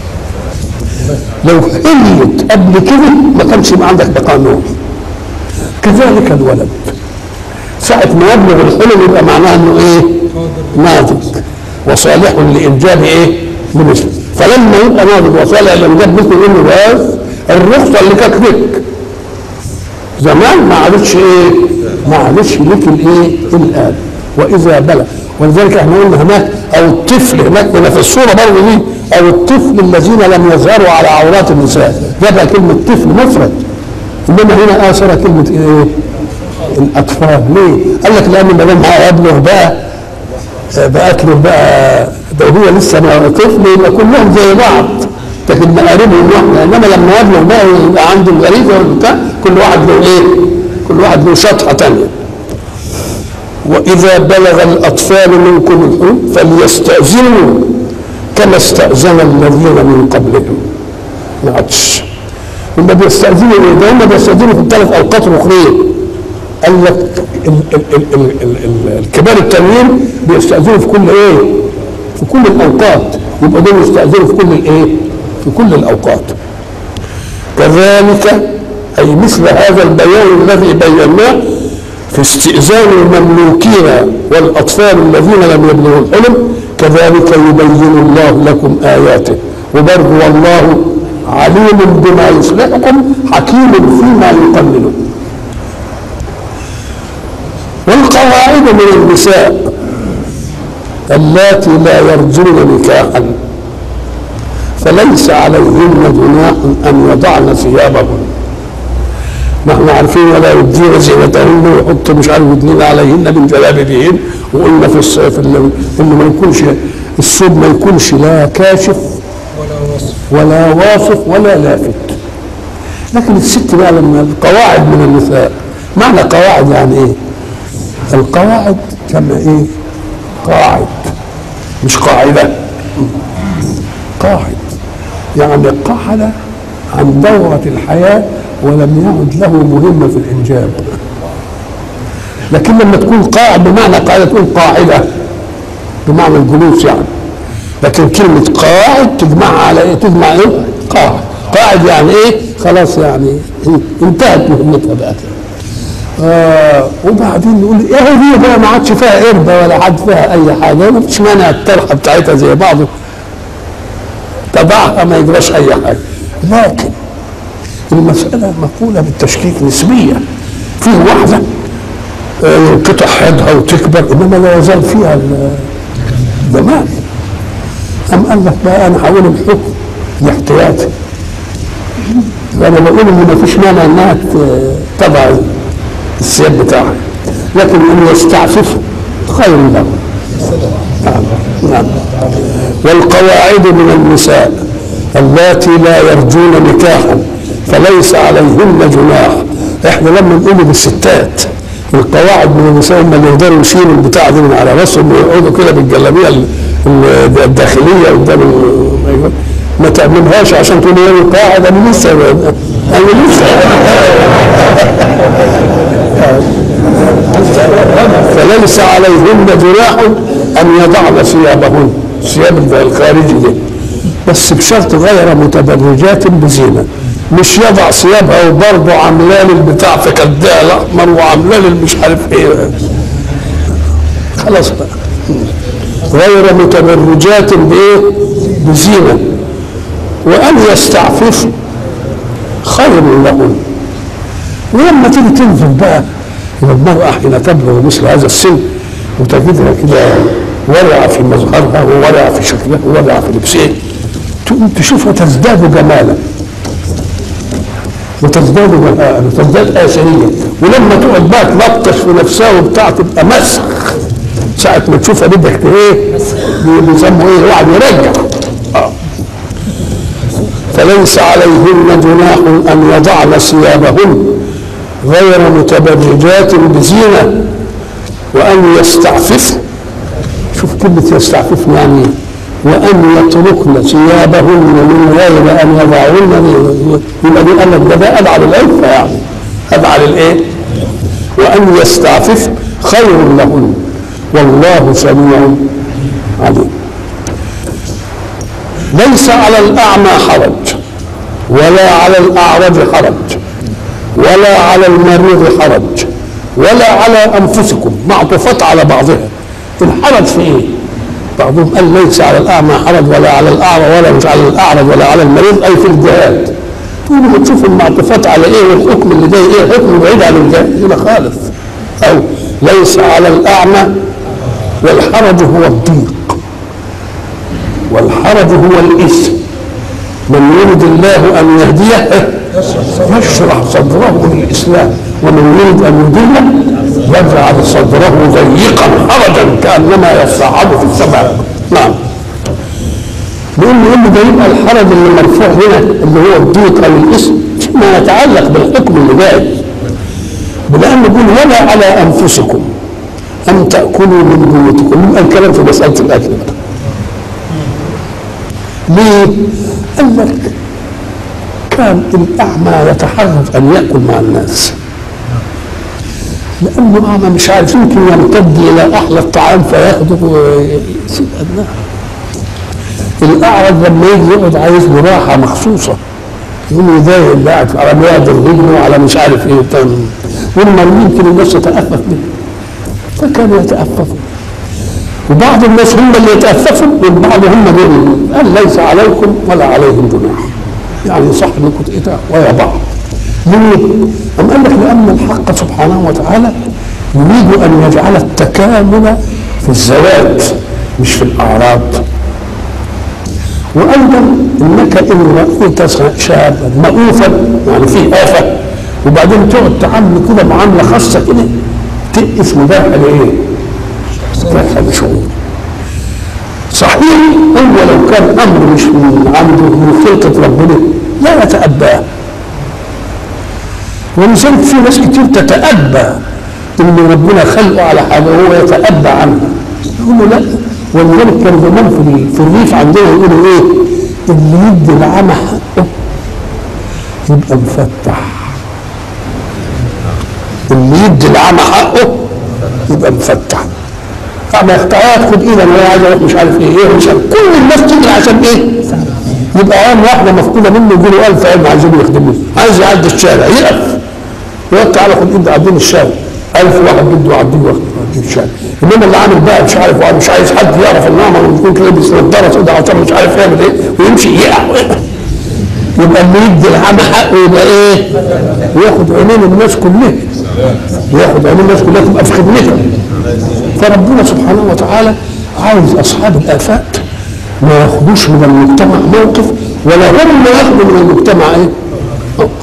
لو حليت قبل كده ما كانش يبقى عندك بقاء نور كذلك الولد ساعة ما يبلغ الحلم يبقى معناه انه ايه؟ ناضج وصالح لانجاب ايه؟ مثله فلما يبقى ناضج وصالح لانجاب مثله يقول له بس الرخصه اللي كانت لك زمان ما عادتش ايه؟ ما عادتش لك الايه؟ الان واذا بلغ ولذلك احنا قلنا هناك او الطفل هناك هنا في الصوره برضه دي او الطفل الذين لم يظهروا على عورات النساء جابها كلمه طفل مفرد انما هنا اثر كلمه ايه؟ الاطفال ليه؟ قال لك لان ما دام هيبلغ بقى بقت له بقى ده هو لسه ما طفل يبقى كلهم زي بعض لكن مقاربهم واحده انما لما يبلغ بقى يبقى عنده الغريزه والبتاع كل واحد له ايه؟ كل واحد له شطحه ثانيه وإذا بلغ الأطفال منكم الحلم فليستأذنوا كما استأذن الذين من قبلهم ما عادش هم بيستأذنوا إيه؟ ده هم بيستأذنوا في الثلاث أوقات الأخرين قال لك ال ال ال ال ال ال الكبار التانيين بيستأذنوا في كل إيه؟ في كل الأوقات يبقى دول يستأذنوا في كل الإيه؟ في كل الأوقات كذلك أي مثل هذا البيان الذي بيناه في استئذان المملوكين والاطفال الذين لم يبلغوا الحلم كذلك يبين الله لكم اياته وبرضه والله عليم بما يصلحكم حكيم فيما يقللون والقواعد من النساء اللاتي لا يرجون نكاحا فليس عليهن جناح ان يضعن ثيابهن ما احنا عارفين ولا يبدين زينتهن ويحط مش عارف يدنين عليهن من جلابيبهن وقلنا في الصيف انه ما يكونش الثوب ما يكونش لا كاشف ولا وصف ولا واصف ولا لافت لكن الست بقى لما القواعد من النساء معنى قواعد يعني ايه؟ القواعد كما ايه؟ قاعد مش قاعدة قاعد يعني قعد عن دورة الحياة ولم يعد له مهمة في الإنجاب لكن لما تكون قاعد بمعنى قاعدة تكون قاعدة بمعنى الجلوس يعني لكن كلمة قاعد تجمعها على ايه؟ تجمع ايه؟ قاعد قاعد يعني ايه؟ خلاص يعني انتهت مهمتها بقى آه وبعدين نقول ايه دي بقى ما عادش فيها قربة ولا عاد فيها اي حاجة ما فيش مانع الطرحة بتاعتها زي بعضه تضعها ما يجراش اي حاجة لكن المسألة مقولة بالتشكيك نسبية فيه واحدة آه، ينقطع حيضها وتكبر انما لا يزال فيها الجمال أم قال لك بقى انا هقول الحكم الاحتياطي انا بقول ان ما فيش مانع انها ت- تضع الثياب بتاعها لكن ان يستعفف خير له نعم نعم والقواعد من النساء اللاتي لا يرجون نكاحا فليس عليهن جناح احنا لما نقول بالستات القواعد من النساء هم اللي يقدروا يشيلوا البتاع دي من على راسهم ويقعدوا كده بالجلابيه ال- ال- الداخليه قدام ال- ما تعملهاش عشان تقول انا قاعد انا لسه انا لسه فليس عليهن جناح ان يضعن ثيابهن ثياب الخارجي دي بس بشرط غير متبرجات بزينه مش يضع ثيابها وبرضه عاملاه البتاع في كدها الاحمر وعاملاه مش عارف ايه خلاص بقى غير متبرجات بايه؟ بزينه وان يستعفف خير لهن ولما تيجي تنظر بقى الى المراه حين تبلغ مثل هذا السن وتجدها كده ورعه في مظهرها وورعه في شكلها وورعه في لبسها تقوم تشوفها تزداد جمالا وتزداد بهاء وتزداد آثرية ولما تقعد بقى تلطش في نفسها وبتاع تبقى مسخ ساعة ما تشوفها بدك ايه بيسموا ايه واحد يرجع آه. فليس عليهن جناح ان يضعن ثيابهن غير متبرجات بزينة وأن يستعففن شوف كلمة يستعففن يعني وأن يتركن ثيابهن من غير أن يضعهن يبقى دي قال لك ده ده أدعى للعفة يعني أدعى للإيه؟ وأن يستعففن خير لهن والله سميع عليم ليس على الأعمى حرج ولا على الأعرج حرج ولا على المريض حرج ولا على أنفسكم معطوفات على بعضها الحرج في إيه؟ بعضهم قال ليس على الأعمى حرج ولا على الأعرج ولا مش على الأعرج ولا على المريض أي في الجهاد تقولوا بتشوفوا المعطوفات على إيه والحكم اللي جاي إيه حكم بعيد عن الجهاد هنا خالص أو ليس على الأعمى والحرج هو الضيق والحرج هو الإثم من يريد الله أن يهديه يشرح صدره للإسلام ومن يريد أن يضله يجعل صدره ضيقا حرجا كأنما يصعد في السماء نعم بيقول له يقول له ده يبقى الحرج اللي مرفوع هنا اللي هو الضيق أو الإثم فيما يتعلق بالحكم اللي جاي لأنه يقول ولا على أنفسكم أن تأكلوا من بيوتكم يبقى الكلام في مسألة الأكل بقى ليه؟ قال لك كان الأعمى يتحرج أن يأكل مع الناس لأنه أعمى مش عارف يمكن يمتد إلى أحلى الطعام فياخده ويسيب أبنائه الأعرج لما يجي يقعد عايز له راحة مخصوصة يقوم يضايق اللي قاعد على بيعدل رجله على مش عارف ايه تاني وما يمكن الناس تتأفف منه فكانوا يتأففوا وبعض الناس هم اللي يتأففوا والبعض هم دول قال ليس عليكم ولا عليهم جناح يعني صح انكم تقطع ويا بعض ليه؟ أم قال لك لأن الحق سبحانه وتعالى يريد أن يجعل التكامل في الزواج مش في الأعراض وأيضا إنك إن رأيت شابا مؤوفا يعني فيه آفة وبعدين تقعد تعامله كده معاملة خاصة كده تقف مباح لإيه؟ مباح لشعور صحيح هو لو كان أمر مش من عنده من خلقة ربنا لا يتأباه ولذلك في ناس كتير تتأبى ان ربنا خلقه على حاجه وهو يتأبى عنها يقولوا لا ولذلك كان زمان في في الريف عندنا يقولوا ايه اللي يدي العمى حقه يبقى مفتح اللي يدي العمى حقه يبقى مفتح اعمى ياخد ايدا وهي عايزه يروح مش عارف ايه ايه مش عارف كل الناس تجري عشان ايه؟ يبقى عام واحده مفقوده منه يجي له 1000 عين عايزين يخدموه عايز يعدي الشارع يقف يقول تعالى خد ايد عدين الشارع 1000 واحد بده يعديه يعديه الشارع انما اللي عامل بقى مش عارف مش عايز حد يعرف ان هو يكون لابس نظاره سوداء عشان مش عارف يعمل ايه ويمشي يقع يبقى اللي يدي العمى حقه يبقى ايه؟ ياخد عينين الناس كلها ياخد عينين الناس كلها تبقى في خدمته فربنا سبحانه وتعالى عاوز اصحاب الافات ما ياخدوش من المجتمع موقف ولا هم ياخدوا من المجتمع ايه؟ موقف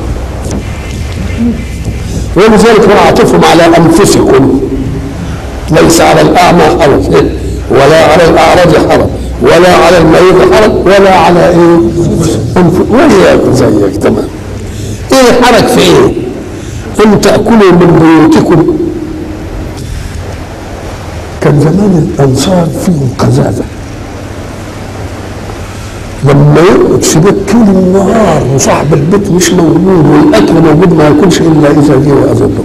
ولذلك هو عاطفهم على انفسكم ليس على الاعمى حرج ولا على الاعرج حرج ولا على المريض حرج ولا على ايه؟ أنف- وياك زيك تمام ايه حرج في ايه؟ ان تاكلوا من بيوتكم كان زمان الانصار فيهم قزازه لما يقعد في بيت طول النهار وصاحب البيت مش موجود والاكل موجود ما ياكلش الا اذا جه واذنه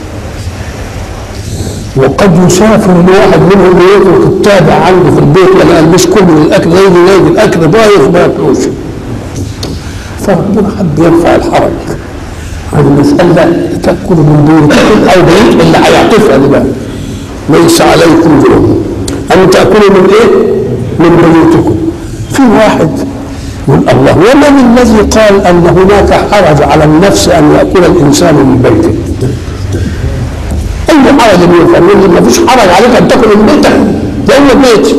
وقد يسافر لواحد منهم ويترك التابع عنده في البيت ولا قال مش كل الاكل يجي يجي الاكل ضايف ما ياكلوش فربنا حب يرفع الحرج عن المسألة تأكل من بيوتكم أو بيوت اللي هيعطفها بقى ليس عليكم جنوب أن تأكلوا من إيه؟ من بيوتكم في واحد يقول الله ومن الذي قال أن هناك حرج على النفس أن يأكل الإنسان من بيته أي حرج من الفرمين ما فيش حرج عليك أن تأكل من بيتك ده هو بيتي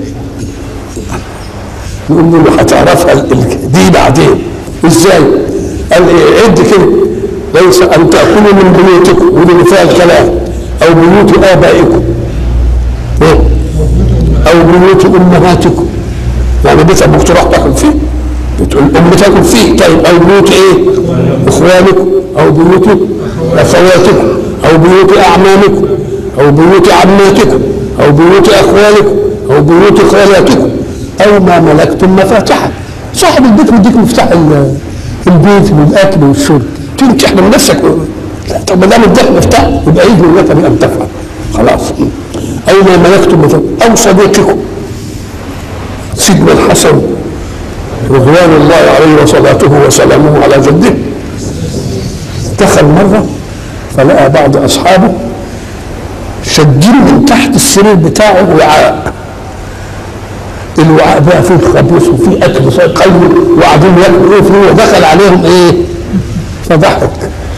نقول له هتعرفها ال- ال- دي بعدين ازاي؟ قال ايه عد كده ليس ان تاكلوا من بيوتكم ودي مثال كلام او بيوت ابائكم إيه؟ او بيوت امهاتكم يعني بيت ابوك تروح تاكل فيه بيت الام تاكل فيه طيب او بيوت ايه؟ اخوانكم او بيوت اخواتكم او بيوت اعمامكم او بيوت عماتكم او بيوت اخوالكم او بيوت خالاتكم او ما ملكتم مفاتحه صاحب البيت بيديك مفتاح ال- البيت والاكل والشرب تنجح من نفسك لا طب ما دام اداك مفتاح يبقى يجي لك بان تفعل خلاص او ما ملكتم مفاتحه او صديقكم سيدنا الحسن رضوان الله عليه وصلاته وسلامه على جده دخل مره فلقى بعض اصحابه شادين من تحت السرير بتاعه وعاء الوعاء بقى فيه خبيث وفيه اكل فيه قلب وقاعدين ياكلوا ايه فيه ودخل عليهم ايه فضحك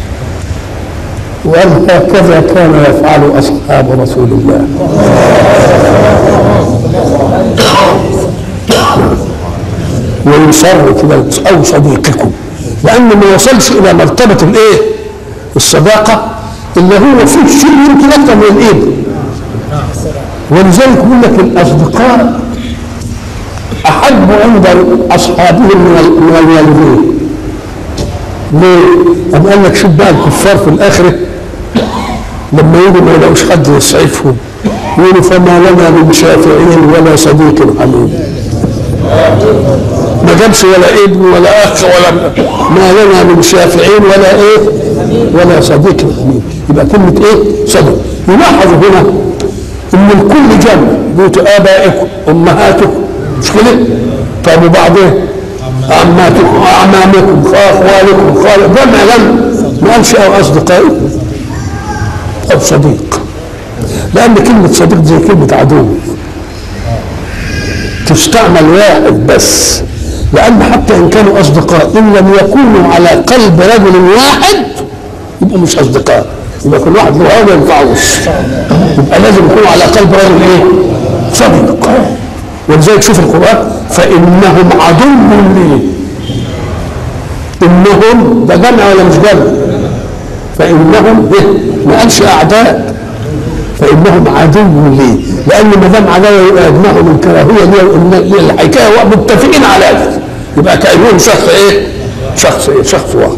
وقال هكذا كان يفعل اصحاب رسول الله ويصر كده او صديقكم لانه ما وصلش الى مرتبه الايه الصداقه اللي هو فيه شيء يمكن اكثر من الايد ولذلك يقول لك الاصدقاء احب عند اصحابهم من ال- من الوالدين ليه؟ أم قال لك شوف بقى الكفار في الاخره لما يجوا ما يلاقوش حد يسعفهم يقولوا فما لنا من شافعين ولا صديق حميد ما جابش ولا ابن ولا اخ ولا ما لنا من شافعين ولا ايه ولا صديق حميد يبقى كلمه ايه صدق يلاحظ هنا ان الكل جمع بيوت ابائكم امهاتكم مش كده طب وبعدين عماتكم اعمامكم اخوالكم خال جمع جمع ما قالش او اصدقائكم او صديق لان كلمه صديق زي كلمه عدو تستعمل واحد بس لأن حتى إن كانوا أصدقاء إن لم يكونوا على قلب رجل واحد يبقوا مش أصدقاء يبقى كل واحد له هوى ما ينفعوش يبقى لازم يكونوا على قلب رجل إيه؟ صديق ولذلك شوف القرآن فإنهم عدو لي إنهم ده جمع ولا مش جمع؟ فإنهم إيه؟ ما قالش أعداء فانهم عدو لي لان ما دام عداوه يبقى يجمعهم الكراهيه لي لي الحكايه متفقين على ذلك يبقى كانهم شخص ايه؟ شخص ايه؟ شخص واحد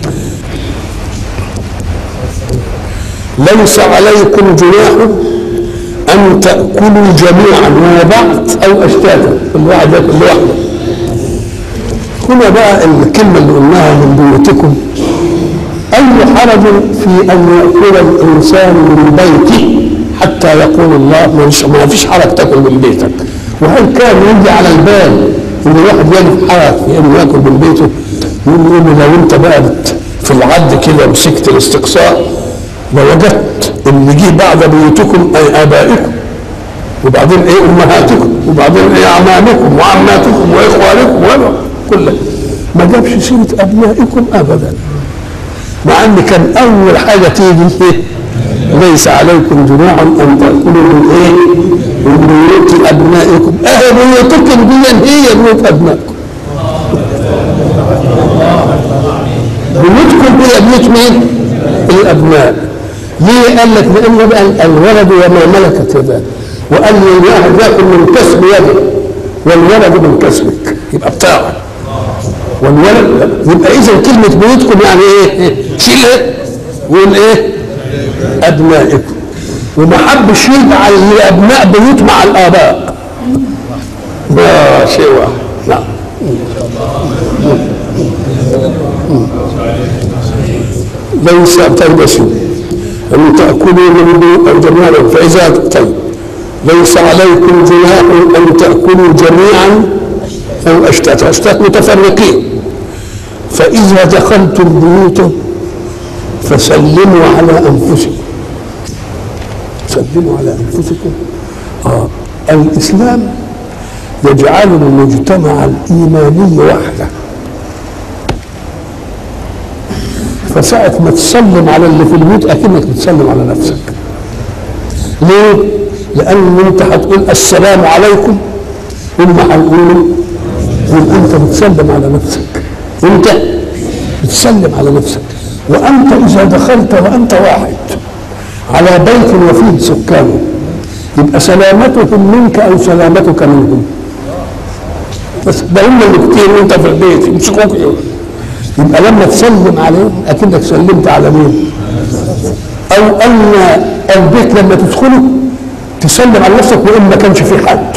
ليس عليكم جناح ان تاكلوا جميعا مع بعض او اشتاتا كل واحد ياكل لوحده هنا بقى الكلمه اللي قلناها من بيوتكم أي حرج في أن يأكل الإنسان من بيته حتى يقول الله مش ما فيش حرج تاكل من بيتك وهل كان يجي على البال ان الواحد يجد حرج في انه ياكل من بيته يقول له لو انت بقى بت- في العد كده مسكت الاستقصاء لوجدت ان جه بعد بيوتكم اي ابائكم وبعدين ايه امهاتكم وبعدين ايه اعمامكم وعماتكم واخوانكم ولا كله ما جابش سيره ابنائكم ابدا مع ان كان اول حاجه تيجي إيه؟ ليس عليكم جناح ان تاكلوا من ايه؟ من بيوت ابنائكم اه بيوتكم دي هي بيوت ابنائكم بيوتكم هي بيوت مين؟ الابناء ليه قال لك لان بقى الولد وما ملكت يداه وقال لي الواحد ياكل من كسب يده والولد من كسبك يبقى بتاعه والولد يبقى اذا كلمه بيوتكم يعني ايه؟ شيلها ويقول ايه؟ ابنائكم وما حبش يجعل لابناء بيوت مع الاباء ده شيء واحد نعم ليس طيب شيء أن تأكلوا من دون جميعا فإذا طيب ليس عليكم جناح أن تأكلوا جميعا أو أشتاتا أشتات متفرقين فإذا دخلتم بيوتا فسلموا على أنفسكم سلموا على أنفسكم آه. الإسلام يجعل المجتمع الإيماني وحده فساعة ما تسلم على اللي في البيت أكنك بتسلم على نفسك ليه؟ لأن أنت هتقول السلام عليكم هم هيقولوا يبقى أنت بتسلم على نفسك أنت بتسلم على نفسك وأنت إذا دخلت وأنت واحد على بيت وفيه سكانه يبقى سلامتهم منك أو سلامتك منهم بس ده هم اللي كتير وأنت في البيت يمسكوك يبقى لما تسلم عليهم اكنك سلمت على مين او ان البيت لما تدخله تسلم على نفسك وان ما كانش فيه حد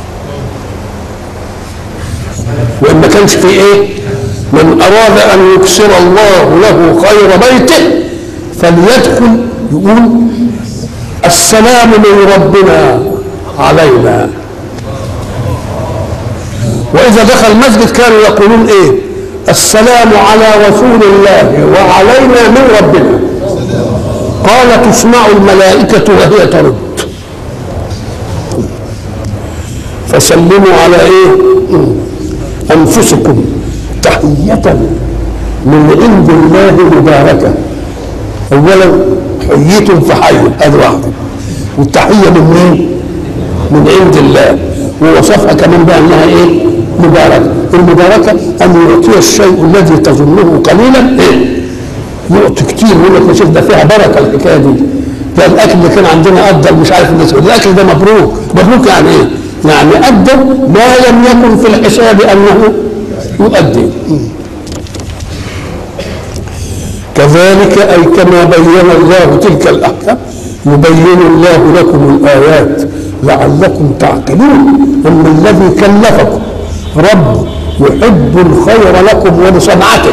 وان ما كانش فيه ايه من اراد ان يكسر الله له خير بيته فليدخل يقول السلام من ربنا علينا واذا دخل المسجد كانوا يقولون ايه السلام على رسول الله وعلينا من ربنا قال تسمع الملائكة وهي ترد فسلموا على ايه انفسكم تحية من عند الله مباركة اولا حييتم فحيوا هذه واحدة والتحية من مين؟ من عند الله ووصفها كمان بأنها ايه؟ مباركة المباركة أن يعطي الشيء الذي تظنه قليلا إيه؟ يعطي كتير يقول لك يا شيخ ده فيها بركة الحكاية دي ده الأكل اللي كان عندنا أفضل مش عارف الناس الأكل ده مبروك مبروك يعني إيه؟ يعني أدى ما لم يكن في الحساب أنه يؤدي كذلك أي كما بين الله تلك الأحكام يبين الله لكم الآيات لعلكم تعقلون أما الذي كلفكم رب يحب الخير لكم ولصنعته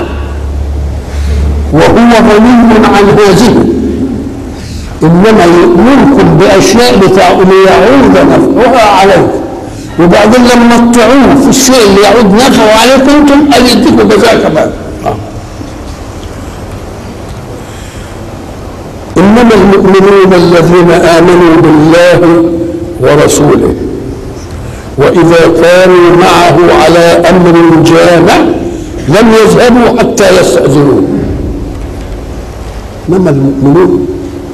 وهو غني عن هذه انما يؤمركم باشياء ليعود نفعها عليكم وبعدين لما تطيعوه في الشيء اللي يعود نفعه عليكم انتم ان يديكم جزاء كمان انما المؤمنون الذين امنوا بالله ورسوله وإذا كانوا معه على أمر جامع لم يذهبوا حتى يستأذنوه إنما المؤمنون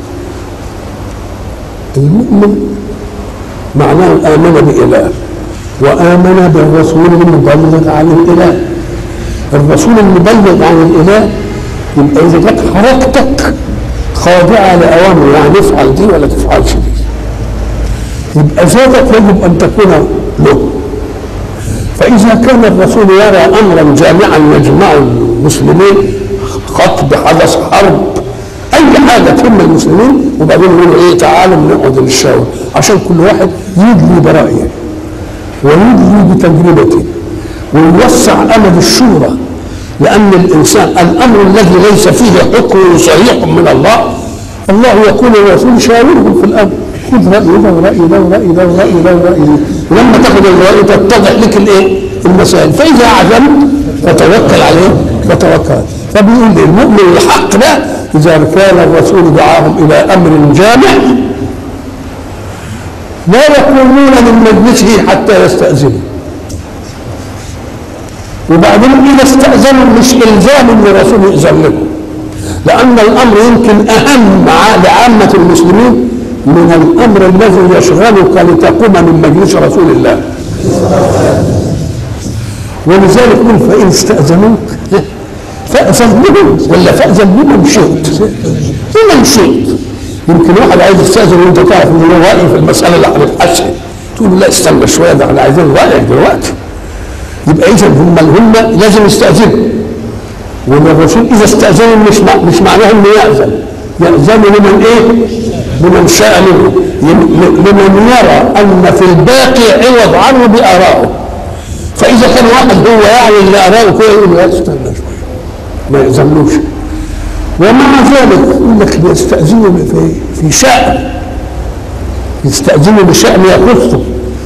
المؤمن معناه آمن بإله وآمن بالرسول المبلغ عن الإله الرسول المبلغ عن الإله يبقى إذا جت حركتك خاضعة لأوامره يعني افعل دي ولا تفعلش دي يبقى ذاتك يجب أن تكون له فإذا كان الرسول يرى أمرا جامعا يجمع المسلمين خطب حدث حرب أي حاجة تهم المسلمين وبعدين يقولوا إيه تعالوا نقعد نتشاور عشان كل واحد يدلي برأيه ويدلي بتجربته ويوسع أمد الشورى لأن الإنسان الأمر الذي ليس فيه حكم صريح من الله الله يقول للرسول شاورهم في الأمر خذ رأي ده ورأي ده ورأي ده ورأي ده ورأي ده ولما تاخذ الرأي تتضح لك الايه؟ المسائل فإذا عزمت فتوكل عليه فتوكل فبيقول لي المؤمن الحق ده إذا كان الرسول دعاهم إلى أمر جامع لا يقومون من مجلسه حتى يستأذنوا وبعدين إذا استأذنوا مش إلزام ان الرسول يأذن لهم لأن الأمر يمكن أهم لعامة المسلمين من الامر الذي يشغلك لتقوم من مجلس رسول الله ولذلك قل فان استاذنوك فاذن لهم ولا فاذن لمن شئت لمن شئت يمكن واحد عايز يستاذن وانت تعرف ان له راي في المساله اللي هنتحسن تقول له لا استنى شويه ده احنا عايزين رايك دلوقتي يبقى اذا هم هم لازم يستاذنوا والرسول اذا استاذنوا مش مش معناه انه ياذن يأذن لمن ايه؟ لمن شاء منه لمن يرى ان في الباقي عوض عنه بآرائه فإذا كان واحد هو يعني اللي آرائه كده يقول لا استنى شوية ما يأذنوش ومع ذلك يقول لك بيستأذنوا في في شأن يستأذنوا بشأن يخصه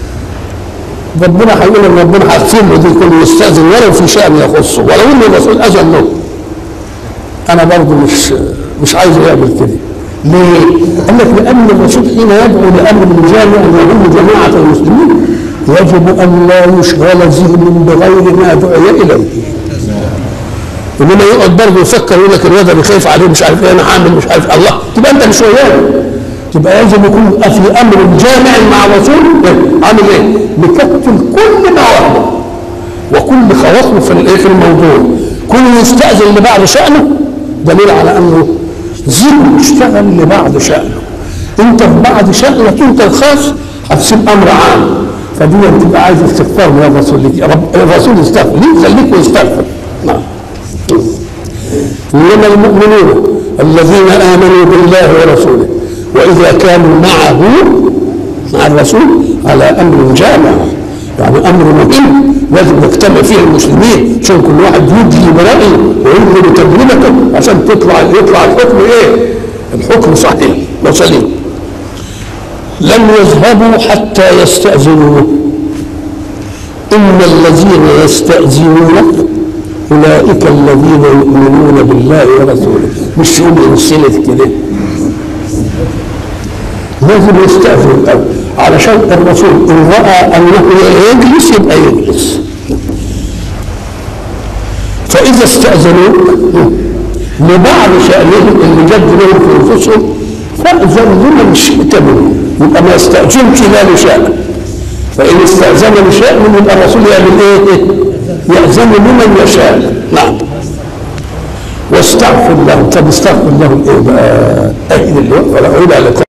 ربنا هيقول ان ربنا هيغفر له دي كله يستأذن ولو في شأن يخصه ولو ان الرسول أذن له أنا برضه مش مش عايز يعمل كده ليه؟ قال لك لأن الرسول حين يدعو لأمر جامع يهم جماعة المسلمين يجب أن لا يشغل ذهن بغير ما دعي إليه انما يقعد برضه يفكر يقول لك الواد اللي خايف عليه مش عارف ايه انا هعمل مش عارف الله تبقى انت مش وياه تبقى لازم يكون في امر جامع مع الرسول عامل ايه؟ مكتل كل مواهبه وكل خواطره في الايه في الموضوع كل يستاذن لبعض شانه دليل على انه ذهن اشتغل لبعض شانه انت في بعض شانك انت الخاص هتسيب امر عام فدي تبقى عايز استغفار من الرسول لك رب- الرسول يستغفر ليه خليك ويستغفر نعم انما المؤمنون الذين امنوا بالله ورسوله واذا كانوا معه مع الرسول على امر جامع يعني امر مهم لازم نجتمع فيه المسلمين عشان كل واحد يدلي برايه ويدلي بتجربته عشان تطلع يطلع الحكم ايه؟ الحكم صحيح وسليم لن يذهبوا حتى يستأذنوه إن الذين يستأذنونك أولئك الذين يؤمنون بالله ورسوله مش يقول انسلت كده لازم يستأذن الأول علشان الرسول إن رأى أنه يجلس يبقى يجلس فإذا استأذنوك لبعض شأنهم اللي جد لهم في أنفسهم فأذن لمن شئت منهم يبقى ما يستأذنش لا لشأن فإن استأذن لشأن يبقى الرسول يعمل إيه؟ يأذن لمن يشاء نعم واستغفر له طب استغفر له ايه بقى؟ اهل اليوم ولا اعود على لقاء